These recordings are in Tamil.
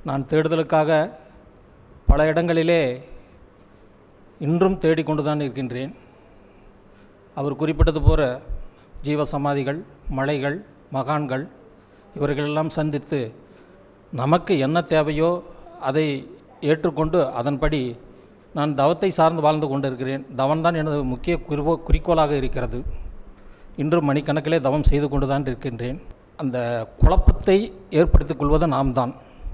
நான் தேடுதலுக்காக பல இடங்களிலே இன்றும் தேடிக்கொண்டு தான் இருக்கின்றேன் அவர் குறிப்பிட்டது போல ஜீவ சமாதிகள் மலைகள் மகான்கள் இவர்களெல்லாம் சந்தித்து நமக்கு என்ன தேவையோ அதை ஏற்றுக்கொண்டு அதன்படி நான் தவத்தை சார்ந்து வாழ்ந்து கொண்டிருக்கிறேன் தவம்தான் எனது முக்கிய குறிக்கோ குறிக்கோளாக இருக்கிறது இன்று மணிக்கணக்கிலே தவம் செய்து கொண்டு தான் இருக்கின்றேன் அந்த குழப்பத்தை ஏற்படுத்திக் கொள்வது நாம் தான்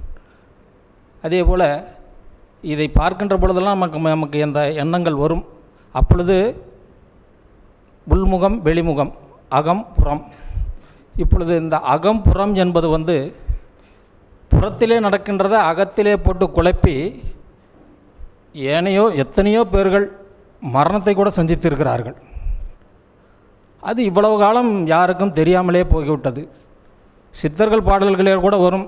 அதே போல் இதை பார்க்கின்ற பொழுதெல்லாம் நமக்கு நமக்கு எந்த எண்ணங்கள் வரும் அப்பொழுது உள்முகம் வெளிமுகம் அகம் புறம் இப்பொழுது இந்த அகம் புறம் என்பது வந்து புறத்திலே நடக்கின்றதை அகத்திலே போட்டு குழப்பி ஏனையோ எத்தனையோ பேர்கள் மரணத்தை கூட சந்தித்திருக்கிறார்கள் அது இவ்வளவு காலம் யாருக்கும் தெரியாமலே போய்விட்டது சித்தர்கள் பாடல்களே கூட வரும்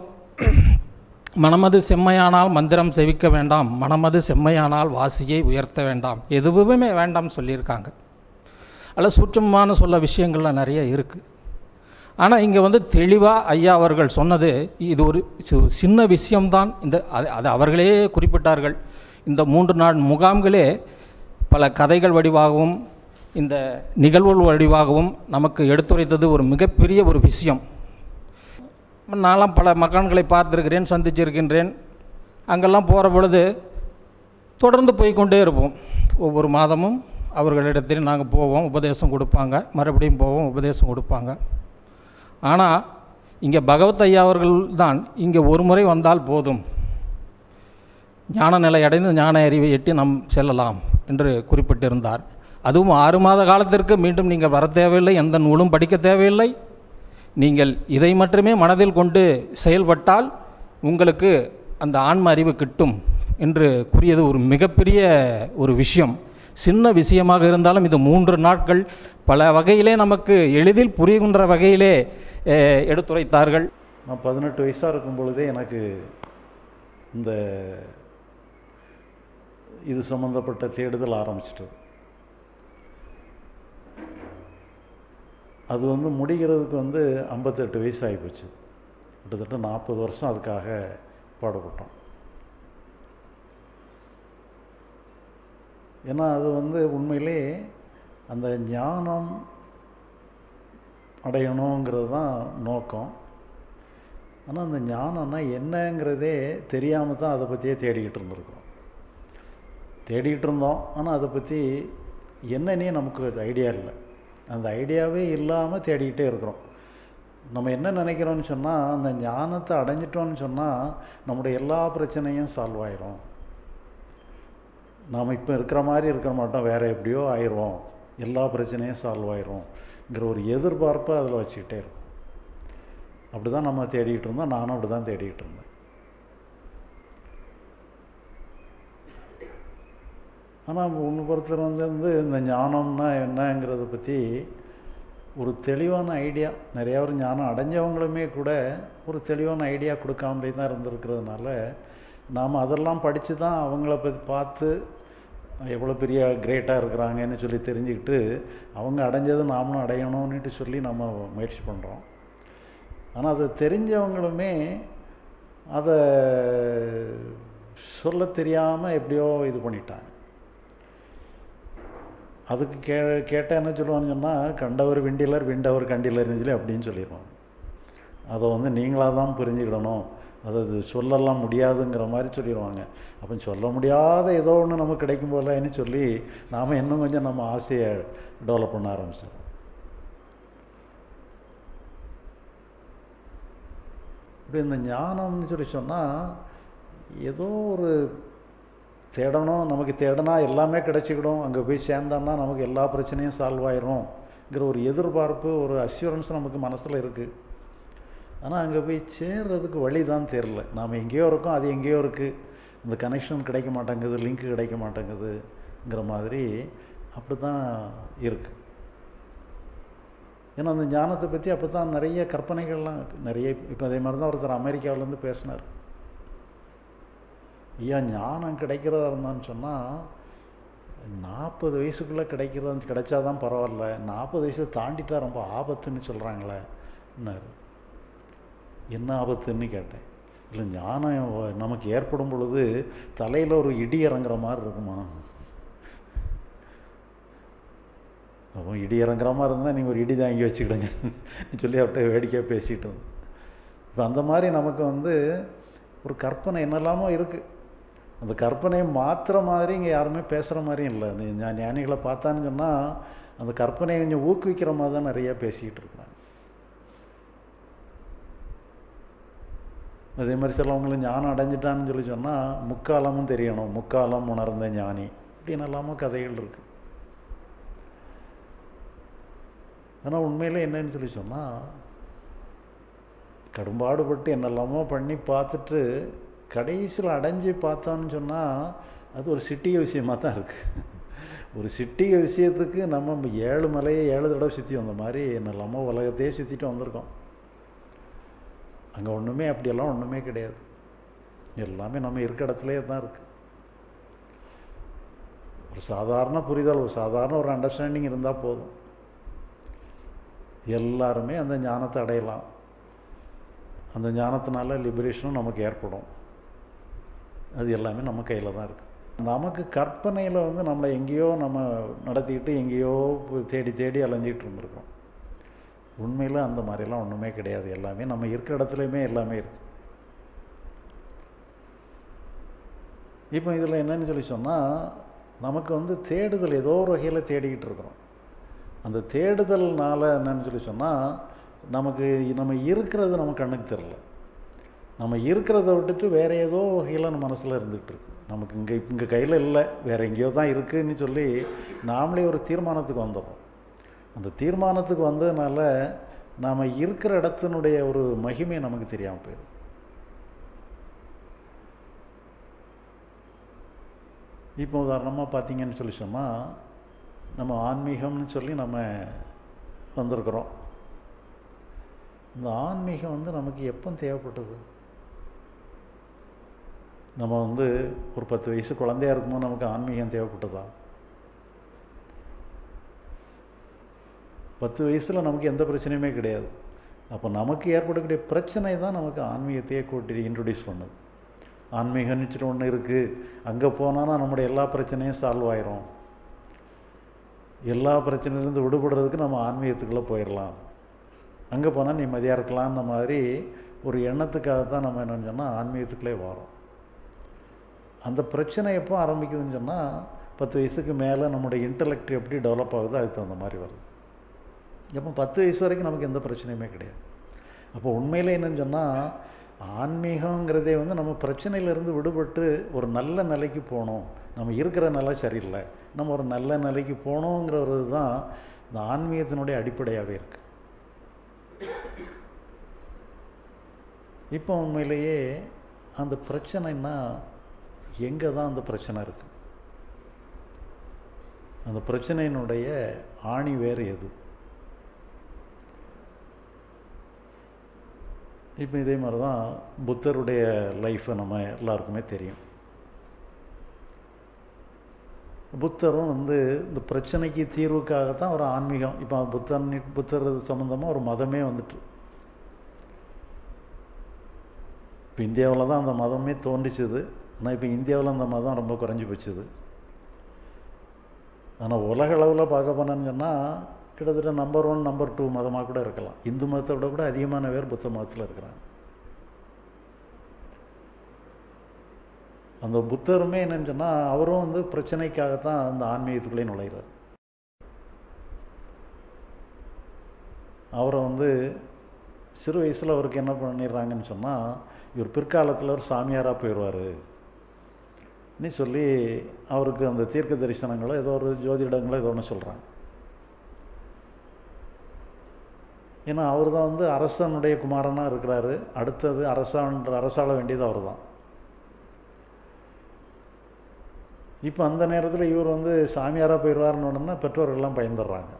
மனமது செம்மையானால் மந்திரம் செவிக்க வேண்டாம் மனமது செம்மையானால் வாசியை உயர்த்த வேண்டாம் எதுவுமே வேண்டாம் சொல்லியிருக்காங்க அதில் சூட்சமான சொல்ல விஷயங்கள்லாம் நிறைய இருக்குது ஆனால் இங்கே வந்து தெளிவாக ஐயா அவர்கள் சொன்னது இது ஒரு சி- சின்ன விஷயம்தான் இந்த அது அது அவர்களே குறிப்பிட்டார்கள் இந்த மூன்று நாள் முகாம்களே பல கதைகள் வடிவாகவும் இந்த நிகழ்வுகள் வடிவாகவும் நமக்கு எடுத்துரைத்தது ஒரு மிகப்பெரிய ஒரு விஷயம் நான்லாம் பல மகான்களை பார்த்துருக்கிறேன் சந்திச்சிருக்கின்றேன் அங்கெல்லாம் போகிற பொழுது தொடர்ந்து போய்க்கொண்டே இருப்போம் ஒவ்வொரு மாதமும் அவர்களிடத்தில் நாங்கள் போவோம் உபதேசம் கொடுப்பாங்க மறுபடியும் போவோம் உபதேசம் கொடுப்பாங்க ஆனால் இங்கே பகவத் ஐயா அவர்கள் தான் இங்கே ஒரு முறை வந்தால் போதும் ஞான நிலை அடைந்து ஞான அறிவை எட்டி நாம் செல்லலாம் என்று குறிப்பிட்டிருந்தார் அதுவும் ஆறு மாத காலத்திற்கு மீண்டும் நீங்கள் வர தேவையில்லை எந்த நூலும் படிக்க தேவையில்லை நீங்கள் இதை மட்டுமே மனதில் கொண்டு செயல்பட்டால் உங்களுக்கு அந்த ஆன்ம அறிவு கிட்டும் என்று கூறியது ஒரு மிகப்பெரிய ஒரு விஷயம் சின்ன விஷயமாக இருந்தாலும் இது மூன்று நாட்கள் பல வகையிலே நமக்கு எளிதில் புரிகின்ற வகையிலே அஹ், எடுத்துரைத்தார்கள் நான் பதினெட்டு வயசாக இருக்கும் பொழுதே எனக்கு இந்த இது சம்மந்தப்பட்ட தேடுதல் ஆரம்பிச்சிட்டது அது வந்து முடிகிறதுக்கு வந்து ஐம்பத்தெட்டு வயசு ஆகிப்போச்சு கிட்டத்தட்ட நாற்பது வருஷம் அதுக்காக பாடுபட்டோம் ஏன்னா அது வந்து உண்மையிலே அந்த ஞானம் அடையணுங்கிறது தான் நோக்கம் ஆனால் அந்த ஞானம்னா என்னங்கிறதே தெரியாமல் தான் அதை பற்றியே தேடிக்கிட்டு இருந்திருக்கிறோம் தேடிக்கிட்டு இருந்தோம் ஆனால் அதை பற்றி என்னன்னே நமக்கு ஐடியா இல்லை அந்த ஐடியாவே இல்லாமல் தேடிக்கிட்டே இருக்கிறோம் நம்ம என்ன நினைக்கிறோம்னு சொன்னால் அந்த ஞானத்தை அடைஞ்சிட்டோம்னு சொன்னால் நம்முடைய எல்லா பிரச்சனையும் சால்வ் ஆயிரும் நாம் இப்போ இருக்கிற மாதிரி இருக்க மாட்டோம் வேறு எப்படியோ ஆயிடுவோம் எல்லா பிரச்சனையும் சால்வ் ஆயிரும்ங்கிற ஒரு எதிர்பார்ப்பை அதில் வச்சுக்கிட்டே இருக்கும் அப்படி தான் நம்ம தேடிக்கிட்டு இருந்தோம் நானும் அப்படி தான் தேடிக்கிட்டு இருந்தேன் ஆனால் உங்கள் பொறுத்தர் வந்து வந்து இந்த ஞானம்னா என்னங்கிறத பற்றி ஒரு தெளிவான ஐடியா நிறையா பேர் ஞானம் அடைஞ்சவங்களுமே கூட ஒரு தெளிவான ஐடியா கொடுக்காமலே தான் இருந்திருக்கிறதுனால நாம் அதெல்லாம் படித்து தான் அவங்கள பற்றி பார்த்து எவ்வளோ பெரிய கிரேட்டாக இருக்கிறாங்கன்னு சொல்லி தெரிஞ்சுக்கிட்டு அவங்க அடைஞ்சது நாமளும் அடையணும்னுட்டு சொல்லி நம்ம முயற்சி பண்ணுறோம் ஆனால் அதை தெரிஞ்சவங்களுமே அதை சொல்ல தெரியாமல் எப்படியோ இது பண்ணிட்டாங்க அதுக்கு கே கேட்டால் என்ன சொல்லுவாங்கன்னு சொன்னால் கண்டவர் விண்டிலர் விண்டவர் கண்டிலர்னு சொல்லி அப்படின்னு சொல்லிடுவாங்க அதை வந்து நீங்களாக தான் புரிஞ்சுக்கிடணும் அது அது சொல்லலாம் முடியாதுங்கிற மாதிரி சொல்லிடுவாங்க அப்போ சொல்ல முடியாத ஏதோ ஒன்று நமக்கு கிடைக்கும் போலன்னு சொல்லி நாம் இன்னும் கொஞ்சம் நம்ம ஆசையை டெவலப் பண்ண ஆரம்பிச்சோம் இப்படி இந்த ஞானம்னு சொல்லி சொன்னால் ஏதோ ஒரு தேடணும் நமக்கு தேடினா எல்லாமே கிடச்சிக்கிடும் அங்கே போய் சேர்ந்தோம்னா நமக்கு எல்லா பிரச்சனையும் சால்வ் ஆயிரும்ங்கிற ஒரு எதிர்பார்ப்பு ஒரு அஷ்யூரன்ஸ் நமக்கு மனசில் இருக்குது ஆனால் அங்கே போய் சேர்றதுக்கு வழி தான் தெரில நாம் எங்கேயோ இருக்கோம் அது எங்கேயோ இருக்குது இந்த கனெக்ஷன் கிடைக்க மாட்டேங்குது லிங்க் கிடைக்க மாட்டேங்குதுங்கிற மாதிரி அப்படி தான் இருக்குது ஏன்னா அந்த ஞானத்தை பற்றி அப்போ தான் நிறைய கற்பனைகள்லாம் நிறைய இப்போ அதே மாதிரி தான் ஒருத்தர் அமெரிக்காவிலேருந்து பேசினார் ஐயா ஞானம் கிடைக்கிறதா இருந்தான்னு சொன்னால் நாற்பது வயசுக்குள்ளே கிடைக்கிறது கிடைச்சாதான் பரவாயில்ல நாற்பது வயசு தாண்டிட்டா ரொம்ப ஆபத்துன்னு சொல்கிறாங்களே என்னாரு என்ன ஆபத்துன்னு கேட்டேன் இல்லை ஞானம் வ- நமக்கு ஏற்படும் பொழுது தலையில் ஒரு இடி இறங்குற மாதிரி இருக்குமா அப்போ இடி இறங்குற மாதிரி இருந்தால் நீங்கள் ஒரு இடி தாங்கி வச்சுக்கிடுங்க சொல்லி அவர்கிட்ட வேடிக்கையாக பேசிட்டு வந்தோம். இப்போ அந்த மாதிரி நமக்கு வந்து ஒரு கற்பனை என்னெல்லாமோ இருக்குது அந்த கற்பனையை மாற்றுற மாதிரி இங்கே யாருமே பேசுகிற மாதிரியும் இல்லை நீ ஞா- ஞானிகளை பார்த்தான்னு சொன்னால் அந்த கற்பனையை கொஞ்சம் ஊக்குவிக்கிற மாதிரி தான் நிறையா பேசிக்கிட்டு இருக்கிறாங்க அதே மாதிரி சிலவங்களும் ஞானம் அடைஞ்சிட்டான்னு சொல்லி சொன்னால் முக்காலமும் தெரியணும் முக்காலம் உணர்ந்த ஞானி இப்படின்னு எல்லாமோ கதைகள் இருக்குது ஆனால் உண்மையில் என்னன்னு சொல்லி சொன்னால் கடும்பாடுபட்டு என்னெல்லாமோ பண்ணி பார்த்துட்டு கடைசியில் அடைஞ்சு பார்த்தோன்னு சொன்னால் அது ஒரு சிட்டிக விஷயமாக தான் இருக்குது ஒரு சிட்டிக விஷயத்துக்கு நம்ம ஏழு மலையை ஏழு தடவை சுற்றி வந்த மாதிரி என்னெல்லாமோ உலகத்தையே சுற்றிட்டு வந்திருக்கோம் அங்கே ஒன்றுமே அப்படியெல்லாம் ஒன்றுமே கிடையாது எல்லாமே நம்ம இருக்க இடத்துலையே தான் இருக்குது ஒரு சாதாரண புரிதல் ஒரு சாதாரண ஒரு அண்டர்ஸ்டாண்டிங் இருந்தால் போதும் எல்லாருமே அந்த ஞானத்தை அடையலாம் அந்த ஞானத்தினால லிபரேஷனும் நமக்கு ஏற்படும் அது எல்லாமே நம்ம கையில் தான் இருக்குது நமக்கு கற்பனையில் வந்து நம்மளை எங்கேயோ நம்ம நடத்திக்கிட்டு எங்கேயோ போய் தேடி தேடி அலைஞ்சிட்டு இருந்திருக்கோம் உண்மையில் அந்த மாதிரிலாம் ஒன்றுமே கிடையாது எல்லாமே நம்ம இருக்கிற இடத்துலையுமே எல்லாமே இருக்குது இப்போ இதில் என்னன்னு சொல்லி சொன்னால் நமக்கு வந்து தேடுதல் ஏதோ ஒரு வகையில் தேடிக்கிட்டு இருக்கிறோம் அந்த தேடுதல்னால என்னன்னு சொல்லி சொன்னால் நமக்கு நம்ம இருக்கிறது நம்ம கண்ணுக்கு தெரில நம்ம இருக்கிறத விட்டுட்டு வேறு ஏதோ வகையில் நம்ம மனசில் இருந்துகிட்டு இருக்கு நமக்கு இங்கே இங்கே கையில் இல்லை வேறு எங்கேயோ தான் இருக்குதுன்னு சொல்லி நாமளே ஒரு தீர்மானத்துக்கு வந்துடுறோம் அந்த தீர்மானத்துக்கு வந்ததுனால நாம் இருக்கிற இடத்தினுடைய ஒரு மகிமை நமக்கு தெரியாமல் போயிடும் இப்போ உதாரணமாக பார்த்தீங்கன்னு சொல்லி சொன்னால் நம்ம ஆன்மீகம்னு சொல்லி நம்ம வந்திருக்கிறோம் இந்த ஆன்மீகம் வந்து நமக்கு எப்போ தேவைப்பட்டது நம்ம வந்து ஒரு பத்து வயசு குழந்தையா இருக்கும்போது நமக்கு ஆன்மீகம் தேவைப்பட்டதா பத்து வயசில் நமக்கு எந்த பிரச்சனையுமே கிடையாது அப்போ நமக்கு ஏற்படக்கூடிய பிரச்சனை தான் நமக்கு ஆன்மீகத்தையே கூட்டி இன்ட்ரடியூஸ் பண்ணுது ஆன்மீகம்னு சொல்லிட்டு ஒன்று இருக்குது அங்கே போனாலும் நம்முடைய எல்லா பிரச்சனையும் சால்வ் ஆயிரும் எல்லா பிரச்சனையிலேருந்து விடுபடுறதுக்கு நம்ம ஆன்மீகத்துக்குள்ளே போயிடலாம் அங்கே போனால் நிம்மதியாக இருக்கலாம்ன மாதிரி ஒரு எண்ணத்துக்காக தான் நம்ம என்னன்னு சொன்னால் ஆன்மீகத்துக்குள்ளே வரோம் அந்த பிரச்சனை எப்போ ஆரம்பிக்குதுன்னு சொன்னால் பத்து வயசுக்கு மேலே நம்முடைய இன்டலெக்ட் எப்படி டெவலப் ஆகுதோ அதுக்கு தகுந்த மாதிரி வருது எப்போ பத்து வயசு வரைக்கும் நமக்கு எந்த பிரச்சனையுமே கிடையாது அப்போ உண்மையில் என்னன்னு சொன்னால் ஆன்மீகங்கிறதே வந்து நம்ம பிரச்சனையிலேருந்து விடுபட்டு ஒரு நல்ல நிலைக்கு போகணும் நம்ம இருக்கிற நிலை சரியில்லை நம்ம ஒரு நல்ல நிலைக்கு போகணுங்கிறது தான் இந்த ஆன்மீகத்தினுடைய அடிப்படையாகவே இருக்குது இப்போ உண்மையிலேயே அந்த பிரச்சனைன்னா எங்கே தான் அந்த பிரச்சனை இருக்குது அந்த பிரச்சனையினுடைய ஆணி வேறு எது இப்போ இதே மாதிரி தான் புத்தருடைய லைஃப்பை நம்ம எல்லாருக்குமே தெரியும் புத்தரும் வந்து இந்த பிரச்சனைக்கு தீர்வுக்காகத்தான் ஒரு ஆன்மீகம் இப்போ புத்தன் புத்தர் சம்மந்தமாக ஒரு மதமே வந்துட்டு இப்போ இந்தியாவில் தான் அந்த மதமே தோன்றிச்சுது ஆனால் இப்போ இந்தியாவில் அந்த மதம் ரொம்ப குறைஞ்சி போச்சுது ஆனால் உலக அளவில் பார்க்க போனோன்னு சொன்னால் கிட்டத்தட்ட நம்பர் ஒன் நம்பர் டூ மதமாக கூட இருக்கலாம் இந்து மதத்தை விட கூட அதிகமான பேர் புத்த மதத்தில் இருக்கிறாங்க அந்த புத்தருமே என்னன்னு சொன்னால் அவரும் வந்து பிரச்சனைக்காகத்தான் அந்த ஆன்மீகத்துக்குள்ளே நுழைகிறார் அவரை வந்து சிறு வயசில் அவருக்கு என்ன பண்ணிடுறாங்கன்னு சொன்னால் இவர் பிற்காலத்தில் ஒரு சாமியாராக போயிடுவார் நீ சொல்லி அவருக்கு அந்த தீர்க்க தரிசனங்களோ ஏதோ ஒரு ஜோதிடங்களோ ஏதோ ஒன்று சொல்கிறாங்க ஏன்னா அவர் தான் வந்து அரசனுடைய குமாரனாக இருக்கிறாரு அடுத்தது அரசான்ற அரசாள வேண்டியது அவர் தான் இப்போ அந்த நேரத்தில் இவர் வந்து சாமியாராக போயிடுவார்னு உடனே பெற்றோர்கள்லாம் பயந்துடுறாங்க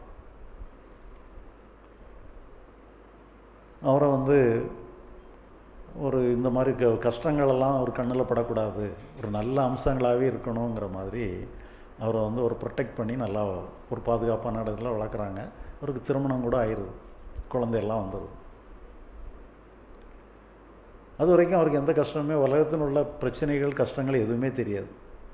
அவரை வந்து ஒரு இந்த மாதிரி க கஷ்டங்களெல்லாம் ஒரு கண்ணில் படக்கூடாது ஒரு நல்ல அம்சங்களாகவே இருக்கணுங்கிற மாதிரி அவரை வந்து ஒரு ப்ரொடெக்ட் பண்ணி நல்லா ஒரு பாதுகாப்பான இடத்துல வளர்க்குறாங்க அவருக்கு திருமணம் கூட ஆயிடுது குழந்தையெல்லாம் வந்துடுது அது வரைக்கும் அவருக்கு எந்த கஷ்டமுமே உலகத்தில் உள்ள பிரச்சனைகள் கஷ்டங்கள் எதுவுமே தெரியாது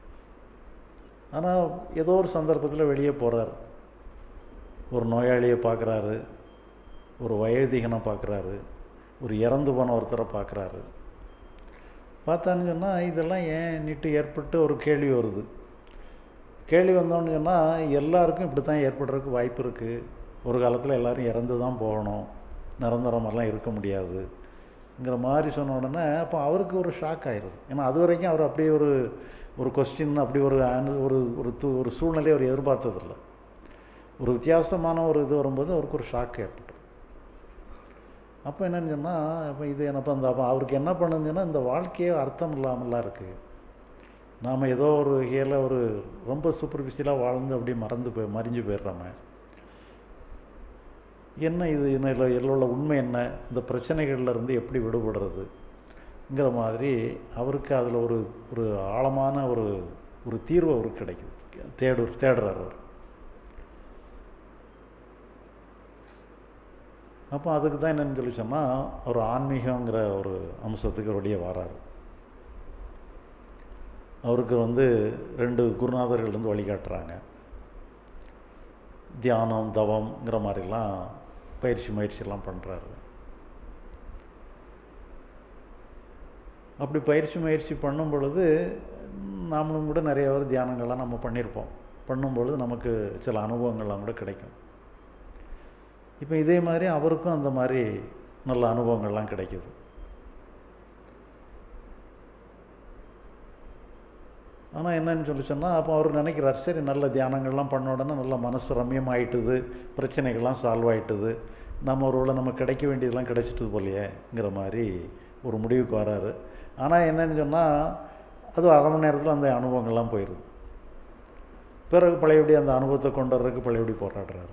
ஆனால் ஏதோ ஒரு சந்தர்ப்பத்தில் வெளியே போகிறார் ஒரு நோயாளியை பார்க்குறாரு ஒரு வயோதிகனை பார்க்குறாரு ஒரு இறந்து போன ஒருத்தரை பார்க்குறாரு பார்த்தான்னு சொன்னால் இதெல்லாம் ஏன் நீட்டு ஏற்பட்டு ஒரு கேள்வி வருது கேள்வி வந்தோன்னு சொன்னால் எல்லாருக்கும் இப்படி தான் ஏற்படுறதுக்கு வாய்ப்பு இருக்குது ஒரு காலத்தில் எல்லோரும் இறந்து தான் போகணும் நிரந்தரமெல்லாம் இருக்க முடியாதுங்கிற மாதிரி சொன்ன உடனே அப்போ அவருக்கு ஒரு ஷாக் ஆயிடுது ஏன்னா அது வரைக்கும் அவர் அப்படியே ஒரு ஒரு கொஸ்டின் அப்படி ஒரு ஆனு- ஒரு ஒரு து ஒரு சூழ்நிலையை அவர் எதிர்பார்த்ததில்ல ஒரு வித்தியாசமான ஒரு இது வரும்போது அவருக்கு ஒரு ஷாக் ஏற்பட்டு அப்போ என்னன்னு சொன்னால் இப்போ இது என்னப்போ அந்த அப்போ அவருக்கு என்ன பண்ணுதுன்னா இந்த வாழ்க்கையே அர்த்தம் இல்லாமலாம் இருக்குது நாம் ஏதோ ஒரு வகையில் ஒரு ரொம்ப சூப்பர்ஃபிஷியலாக வாழ்ந்து அப்படியே மறந்து போய் மறிஞ்சு போயிடுறோமே என்ன இது இதில் இதில் உள்ள உண்மை என்ன இந்த பிரச்சனைகள்ல இருந்து எப்படி விடுபடுறதுங்கிற மாதிரி அவருக்கு அதில் ஒரு ஒரு ஆழமான ஒரு ஒரு தீர்வு அவருக்கு கிடைக்குது தேடு தேடுறார் அவர் அப்போ அதுக்கு தான் என்னன்னு சொல்லி சொன்னால் ஒரு ஆன்மீகங்கிற ஒரு அம்சத்துக்கு வெளியே வராரு அவருக்கு வந்து ரெண்டு குருநாதர்கள் வந்து வழிகாட்டுறாங்க தியானம் தவம்ங்கிற மாதிரிலாம் பயிற்சி முயற்சியெல்லாம் பண்ணுறாரு அப்படி பயிற்சி முயற்சி பண்ணும் பொழுது நாமளும் கூட நிறைய பேர் தியானங்கள்லாம் நம்ம பண்ணியிருப்போம் பண்ணும் பொழுது நமக்கு சில அனுபவங்கள்லாம் கூட கிடைக்கும் இப்போ இதே மாதிரி அவருக்கும் அந்த மாதிரி நல்ல அனுபவங்கள்லாம் கிடைக்குது ஆனால் என்னன்னு சொல்லி சொன்னால் அப்போ அவர் நினைக்கிறார் சரி நல்ல தியானங்கள்லாம் பண்ண உடனே நல்ல மனசு ரம்யமாயிட்டுது பிரச்சனைகள்லாம் சால்வ் ஆயிட்டுது நம்ம ஒரு நம்ம கிடைக்க வேண்டியதெல்லாம் கிடைச்சிட்டுது போலையேங்கிற மாதிரி ஒரு முடிவுக்கு வராரு ஆனால் என்னன்னு சொன்னால் அது அரை மணி நேரத்தில் அந்த அனுபவங்கள்லாம் போயிடுது பிறகு பழையபடி அந்த அனுபவத்தை கொண்டு வர்றதுக்கு பழையபடி போராடுறாரு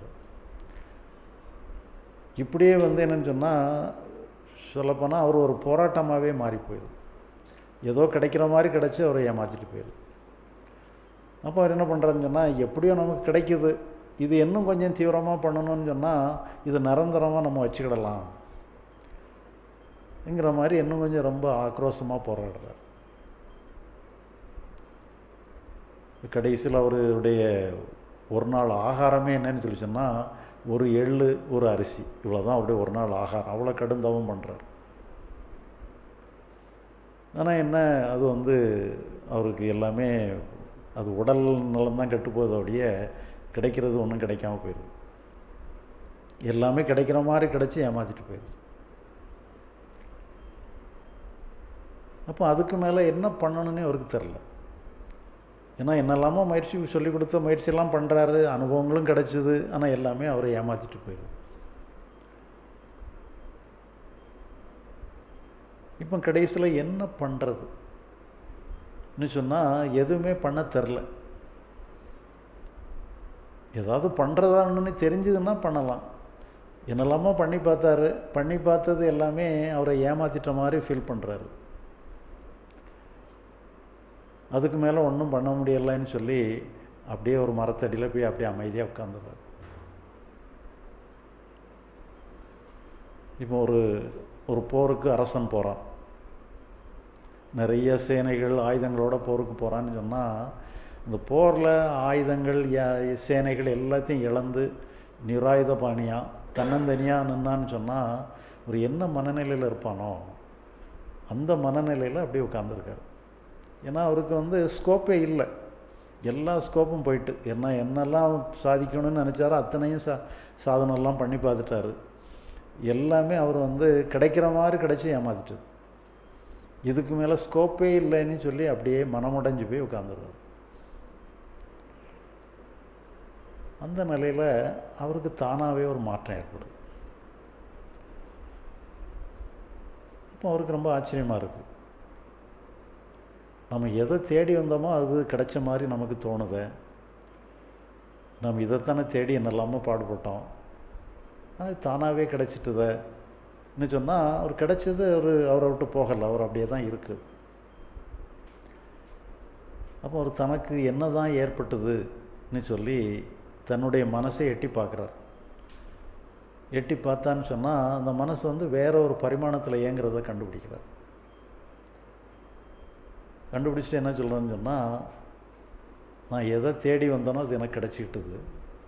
இப்படியே வந்து என்னன்னு சொன்னால் சொல்லப்போனால் அவர் ஒரு போராட்டமாகவே மாறி போயிடுது ஏதோ கிடைக்கிற மாதிரி கிடச்சி அவரை ஏமாற்றிட்டு போயிடுது அப்போ அவர் என்ன பண்ணுறாருன்னு சொன்னால் எப்படியோ நமக்கு கிடைக்குது இது இன்னும் கொஞ்சம் தீவிரமாக பண்ணணும்னு சொன்னால் இது நிரந்தரமாக நம்ம வச்சுக்கிடலாம் ங்கிற மாதிரி இன்னும் கொஞ்சம் ரொம்ப ஆக்ரோஷமாக போராடுறார் கடைசியில் அவருடைய ஒரு நாள் ஆகாரமே என்னன்னு சொல்லி சொன்னால் ஒரு எள்ளு ஒரு அரிசி இவ்வளோ தான் அவருடைய ஒரு நாள் ஆகாரம் அவ்வளோ கடுந்தவம் பண்ணுறார் ஆனால் என்ன அது வந்து அவருக்கு எல்லாமே அது உடல் நலம்தான் கெட்டு போகுதோடைய கிடைக்கிறது ஒன்றும் கிடைக்காம போயிடுது எல்லாமே கிடைக்கிற மாதிரி கிடச்சி ஏமாற்றிட்டு போயிடுது அப்போ அதுக்கு மேலே என்ன பண்ணணுன்னே அவருக்கு தெரில ஏன்னா என்னெல்லாமோ முயற்சி சொல்லி கொடுத்த முயற்சியெல்லாம் பண்ணுறாரு அனுபவங்களும் கிடச்சிது ஆனால் எல்லாமே அவரை ஏமாற்றிட்டு போயிடுது இப்போ கடைசியில் என்ன பண்ணுறதுன்னு சொன்னால் எதுவுமே பண்ண தெரில ஏதாவது பண்ணுறதான்னு தெரிஞ்சதுன்னா பண்ணலாம் என்னெல்லாமோ பண்ணி பார்த்தாரு பண்ணி பார்த்தது எல்லாமே அவரை ஏமாற்றிட்ட மாதிரி ஃபீல் பண்ணுறாரு அதுக்கு மேலே ஒன்றும் பண்ண முடியலைன்னு சொல்லி அப்படியே ஒரு மரத்தடியில் போய் அப்படியே அமைதியாக உட்காந்துறாரு இப்போ ஒரு ஒரு போருக்கு அரசன் போகிறான் நிறைய சேனைகள் ஆயுதங்களோட போருக்கு போகிறான்னு சொன்னால் இந்த போரில் ஆயுதங்கள் யா- சேனைகள் எல்லாத்தையும் இழந்து நிராயுத பாணியாக தன்னந்தனியாக நின்னான்னு சொன்னால் ஒரு என்ன மனநிலையில் இருப்பானோ அந்த மனநிலையில் அப்படியே உட்காந்துருக்காரு ஏன்னா அவருக்கு வந்து ஸ்கோப்பே இல்லை எல்லா ஸ்கோப்பும் போயிட்டு என்ன என்னெல்லாம் சாதிக்கணும்னு நினச்சாரோ அத்தனையும் சா சாதனைலாம் பண்ணி பார்த்துட்டாரு எல்லாமே அவர் வந்து கிடைக்கிற மாதிரி கிடைச்சி ஏமாத்திட்டது இதுக்கு மேலே ஸ்கோப்பே இல்லைன்னு சொல்லி அப்படியே மனமுடைஞ்சு போய் உட்காந்துருவார் அந்த நிலையில் அவருக்கு தானாகவே ஒரு மாற்றம் ஏற்படுது அப்போ அவருக்கு ரொம்ப ஆச்சரியமாக இருக்குது நம்ம எதை தேடி வந்தோமோ அது கிடைச்ச மாதிரி நமக்கு தோணுது நம்ம இதைத்தானே தேடி என்னெல்லாமோ பாடுபட்டோம் அது தானாகவே கிடைச்சிட்டுதே இன்னும் சொன்னால் அவர் கிடைச்சது அவர் அவரை விட்டு போகலை அவர் அப்படியே தான் இருக்குது அப்போ அவர் தனக்கு என்ன தான் ஏற்பட்டதுன்னு சொல்லி தன்னுடைய மனசை எட்டி பார்க்குறார் எட்டி பார்த்தான்னு சொன்னால் அந்த மனசு வந்து வேற ஒரு பரிமாணத்தில் இயங்குறத கண்டுபிடிக்கிறார் கண்டுபிடிச்சிட்டு என்ன சொல்கிறேன்னு சொன்னால் நான் எதை தேடி வந்தேனோ அது எனக்கு கிடச்சிக்கிட்டுது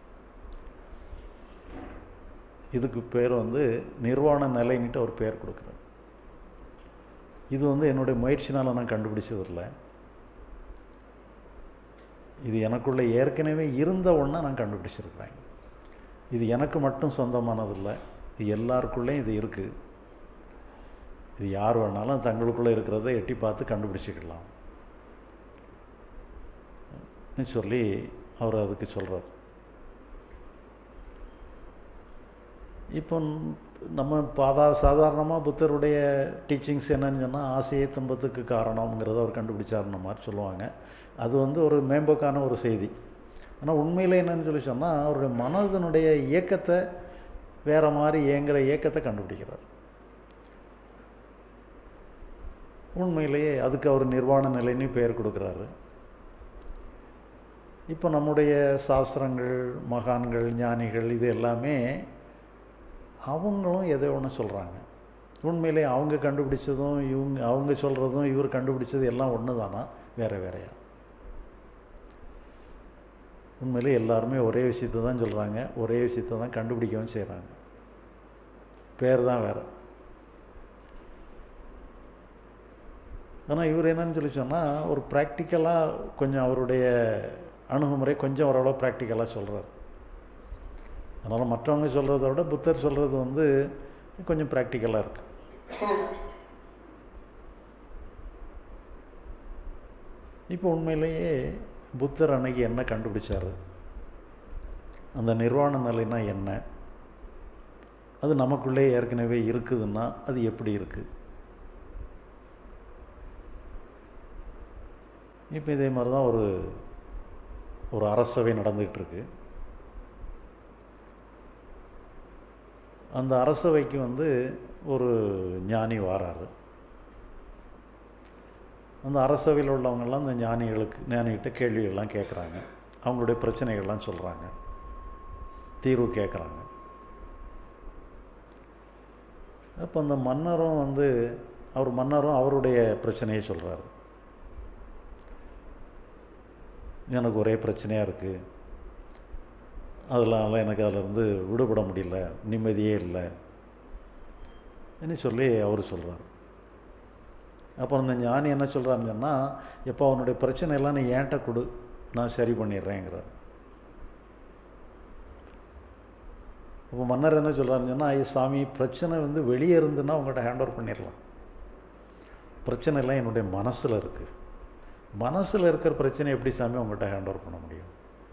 இதுக்கு பேர் வந்து நிர்வாண நிலைன்னுட்டு ஒரு பேர் கொடுக்குறாரு இது வந்து என்னுடைய முயற்சினால் நான் கண்டுபிடிச்சதில்லை இது எனக்குள்ளே ஏற்கனவே இருந்த ஒன்றை நான் கண்டுபிடிச்சிருக்கிறேன் இது எனக்கு மட்டும் சொந்தமானதில்லை இது எல்லாருக்குள்ளேயும் இது இருக்குது இது யார் வேணாலும் தங்களுக்குள்ளே இருக்கிறத எட்டி பார்த்து கண்டுபிடிச்சிக்கலாம் சொல்லி அவர் அதுக்கு சொல்கிறார் இப்போ நம்ம பாதா சாதாரணமாக புத்தருடைய டீச்சிங்ஸ் என்னன்னு சொன்னால் ஆசையே துன்பத்துக்கு காரணம்ங்கிறத அவர் கண்டுபிடிச்சாருன மாதிரி சொல்லுவாங்க அது வந்து ஒரு மேம்போக்கான ஒரு செய்தி ஆனால் உண்மையில் என்னன்னு சொல்லி சொன்னால் அவருடைய மனதனுடைய இயக்கத்தை வேறு மாதிரி இயங்குகிற இயக்கத்தை கண்டுபிடிக்கிறார் உண்மையிலேயே அதுக்கு அவர் நிர்வாண நிலைன்னு பெயர் கொடுக்குறாரு இப்போ நம்முடைய சாஸ்திரங்கள் மகான்கள் ஞானிகள் இது எல்லாமே அவங்களும் எதை ஒன்று சொல்கிறாங்க உண்மையிலே அவங்க கண்டுபிடிச்சதும் இவங்க அவங்க சொல்கிறதும் இவர் கண்டுபிடிச்சது எல்லாம் ஒன்று தானா வேறு வேறையா உண்மையிலே எல்லாருமே ஒரே விஷயத்தை தான் சொல்கிறாங்க ஒரே விஷயத்தை தான் கண்டுபிடிக்கவும் செய்கிறாங்க பேர் தான் வேறு ஆனால் இவர் என்னன்னு சொல்லி சொன்னால் ஒரு ப்ராக்டிக்கலாக கொஞ்சம் அவருடைய அணுகுமுறை கொஞ்சம் ஓரளவு ப்ராக்டிக்கலாக சொல்கிறார் அதனால் மற்றவங்க சொல்கிறத விட புத்தர் சொல்கிறது வந்து கொஞ்சம் ப்ராக்டிக்கலாக இருக்குது இப்போ உண்மையிலேயே புத்தர் அன்னைக்கு என்ன கண்டுபிடிச்சார் அந்த நிர்வாண நிலைனா என்ன அது நமக்குள்ளே ஏற்கனவே இருக்குதுன்னா அது எப்படி இருக்குது இப்போ இதே மாதிரி தான் ஒரு ஒரு அரசவை நடந்துகிட்ருக்கு அந்த அரசவைக்கு வந்து ஒரு ஞானி வாராரு அந்த அரசவையில் உள்ளவங்கெல்லாம் அந்த ஞானிகளுக்கு ஞானிகிட்ட கேள்விகள்லாம் கேட்குறாங்க அவங்களுடைய பிரச்சனைகள்லாம் சொல்கிறாங்க தீர்வு கேட்குறாங்க அப்போ அந்த மன்னரும் வந்து அவர் மன்னரும் அவருடைய பிரச்சனையை சொல்கிறாரு எனக்கு ஒரே பிரச்சனையாக இருக்குது அதனால எனக்கு அதிலிருந்து விடுபட முடியல நிம்மதியே இல்லை என்ன சொல்லி அவர் சொல்கிறார் அப்புறம் அந்த ஞானி என்ன சொல்கிறான்னு சொன்னால் எப்போ அவனுடைய பிரச்சனை எல்லாம் நீ ஏன்ட்ட கொடு நான் சரி பண்ணிடுறேங்கிறார் இப்போ மன்னர் என்ன சொல்கிறாருன்னு சொன்னால் ஐயா சாமி பிரச்சனை வந்து வெளியே இருந்துன்னா உங்கள்கிட்ட ஹேண்ட் ஓவர் பண்ணிடலாம் பிரச்சனை எல்லாம் என்னுடைய மனசில் இருக்குது மனசில் இருக்கிற பிரச்சனை எப்படி சாமி உங்கள்கிட்ட ஹேண்ட் ஓவர் பண்ண முடியும்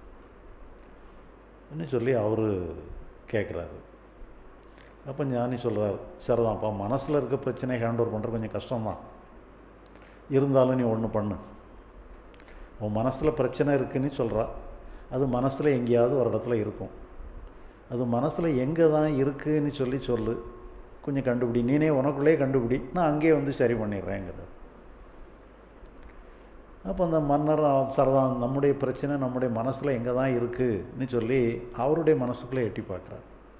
ன்னு சொல்லி அவர் கேட்குறாரு அப்போ ஞானி சொல்கிறார் சரிதான்ப்பா மனசில் இருக்க பிரச்சனையை ஹேண்ட் ஓவர் பண்ணுறது கொஞ்சம் கஷ்டம்தான் இருந்தாலும் நீ ஒன்று பண்ணு உன் மனசில் பிரச்சனை இருக்குன்னு சொல்கிறா அது மனசில் எங்கேயாவது ஒரு இடத்துல இருக்கும் அது மனசில் எங்கே தான் இருக்குன்னு சொல்லி சொல்லு கொஞ்சம் கண்டுபிடி நீனே உனக்குள்ளேயே கண்டுபிடி நான் அங்கேயே வந்து சரி பண்ணிடுறேங்கிறது அப்போ அந்த மன்னர் சரதான் நம்முடைய பிரச்சனை நம்முடைய மனசில் எங்கே தான் இருக்குதுன்னு சொல்லி அவருடைய மனசுக்குள்ளே எட்டி பார்க்குறார்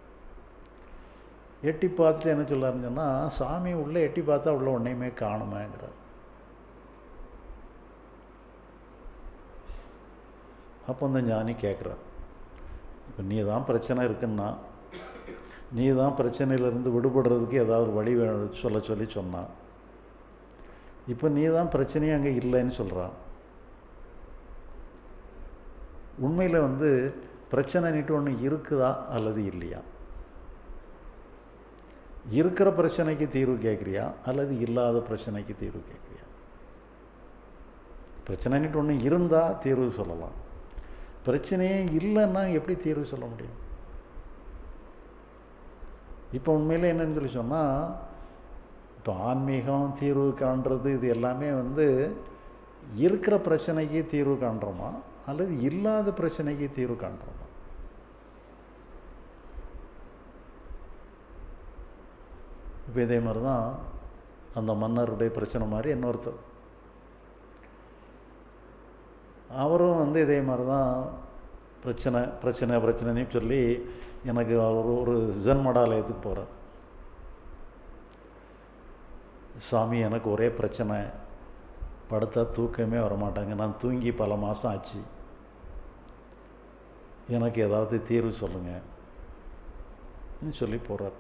எட்டி பார்த்துட்டு என்ன சொல்லாருன்னு சொன்னால் சாமி உள்ளே எட்டி பார்த்தா உள்ள ஒன்றையுமே காணுமேங்கிறார் அப்போ அந்த ஞானி கேட்குறார் இப்போ நீ தான் பிரச்சனை இருக்குன்னா நீ தான் பிரச்சனையிலேருந்து விடுபடுறதுக்கு ஏதாவது வழி வே சொல்ல சொல்லி சொன்னான் இப்போ நீ தான் பிரச்சனையே அங்கே இல்லைன்னு சொல்கிறான் உண்மையில் வந்து பிரச்சனைன்ட்டு ஒன்று இருக்குதா அல்லது இல்லையா இருக்கிற பிரச்சனைக்கு தீர்வு கேட்குறியா அல்லது இல்லாத பிரச்சனைக்கு தீர்வு கேட்குறியா பிரச்சனைன்ட்டு ஒன்று இருந்தால் தீர்வு சொல்லலாம் பிரச்சனையே இல்லைன்னா எப்படி தீர்வு சொல்ல முடியும் இப்போ உண்மையில் என்னன்னு சொல்லி சொன்னால் இப்போ ஆன்மீகம் தீர்வு காண்றது இது எல்லாமே வந்து இருக்கிற பிரச்சனைக்கு தீர்வு காண்றோமா அல்லது இல்லாத பிரச்சனைக்கு தீர்வு காண்றோமா இப்போ இதே மாதிரி தான் அந்த மன்னருடைய பிரச்சனை மாதிரி இன்னொருத்தர் அவரும் வந்து இதே மாதிரி தான் பிரச்சனை பிரச்சனை பிரச்சனைன்னு சொல்லி எனக்கு ஒரு ஒரு ஜென் மடாலயத்துக்கு போகிறார் சாமி எனக்கு ஒரே பிரச்சனை படுத்தா தூக்கமே வரமாட்டாங்க நான் தூங்கி பல மாதம் ஆச்சு எனக்கு ஏதாவது தீர்வு சொல்லுங்கள் சொல்லி போகிறார்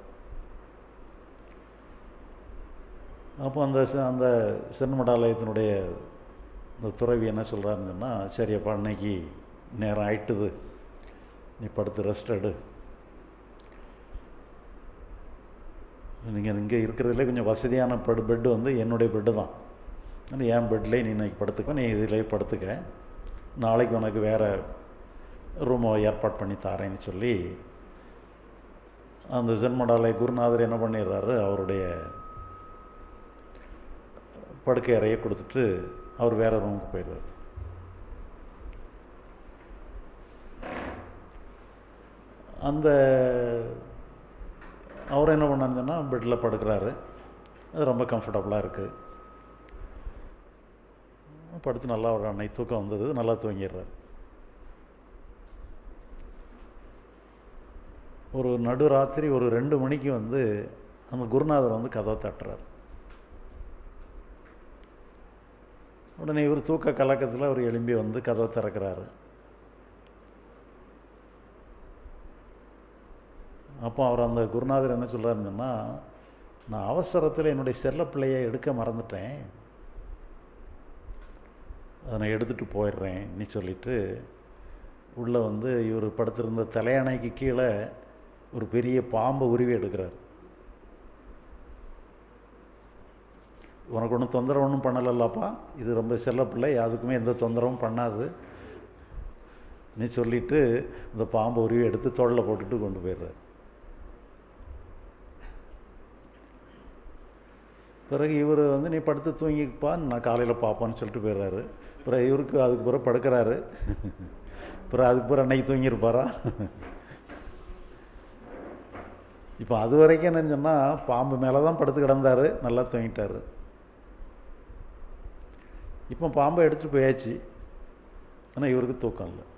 அப்போ அந்த ச- அந்த சென்மடாலயத்தினுடைய இந்த துறவி என்ன சொல்கிறாருன்னு சொன்னால் சரியப்பா அன்னைக்கு நேரம் ஆயிட்டுது நீ படுத்து ரெஸ்ட் எடு நீங்கள் இங்கே இருக்கிறதுலே கொஞ்சம் வசதியான பெட் பெட்டு வந்து என்னுடைய பெட்டு தான் ஆனால் என் பெட்லேயே நீ இன்னைக்கு படுத்துக்க நீ இதிலே படுத்துக்க நாளைக்கு உனக்கு வேறு ரூமை ஏற்பாடு பண்ணி தாரேன்னு சொல்லி அந்த ஜென்மடாலய குருநாதர் என்ன பண்ணிடுறாரு அவருடைய படுக்கை அறையை கொடுத்துட்டு அவர் வேற ரூமுக்கு போயிடுறாரு அந்த அவர் என்ன பண்ணாருன்னு சொன்னால் பெட்டில் படுக்கிறாரு அது ரொம்ப கம்ஃபர்டபுளாக இருக்குது படுத்து நல்லா ஒரு அன்னைக்கு தூக்கம் வந்தது நல்லா தூங்கிடுறாரு ஒரு நடுராத்திரி ஒரு ரெண்டு மணிக்கு வந்து அந்த குருநாதர் வந்து கதவை தட்டுறார் உடனே இவர் தூக்க கலக்கத்தில் அவர் எழும்பி வந்து கதவை திறக்கிறாரு அப்போ அவர் அந்த குருநாதர் என்ன சொல்கிறாருன்னு சொன்னால் நான் அவசரத்தில் என்னுடைய செல்ல பிள்ளையை எடுக்க மறந்துட்டேன் அதை நான் எடுத்துகிட்டு போயிடுறேன் நீ சொல்லிட்டு உள்ளே வந்து இவர் படுத்திருந்த தலையணைக்கு கீழே ஒரு பெரிய பாம்பை உருவி எடுக்கிறார் உனக்கு ஒன்றும் தொந்தரவு ஒன்றும் பண்ணலல்லப்பா இது ரொம்ப செல்லப்பிள்ளை யாருக்குமே எந்த தொந்தரவும் பண்ணாது நீ சொல்லிட்டு இந்த பாம்பை உருவி எடுத்து தோளில் போட்டுட்டு கொண்டு போயிடுறார் பிறகு இவர் வந்து நீ படுத்து தூங்கிப்பா நான் காலையில் பார்ப்போன்னு சொல்லிட்டு போயிடுறாரு பிறகு இவருக்கு அதுக்கு பிறகு படுக்கிறாரு பிறகு அதுக்கு பிறகு அன்னைக்கு தூங்கியிருப்பாரா இப்போ அது வரைக்கும் என்னன்னு சொன்னால் பாம்பு மேலே தான் படுத்து கிடந்தார் நல்லா தூங்கிட்டார் இப்போ பாம்பை எடுத்துட்டு போயாச்சு ஆனால் இவருக்கு தூக்கம் இல்லை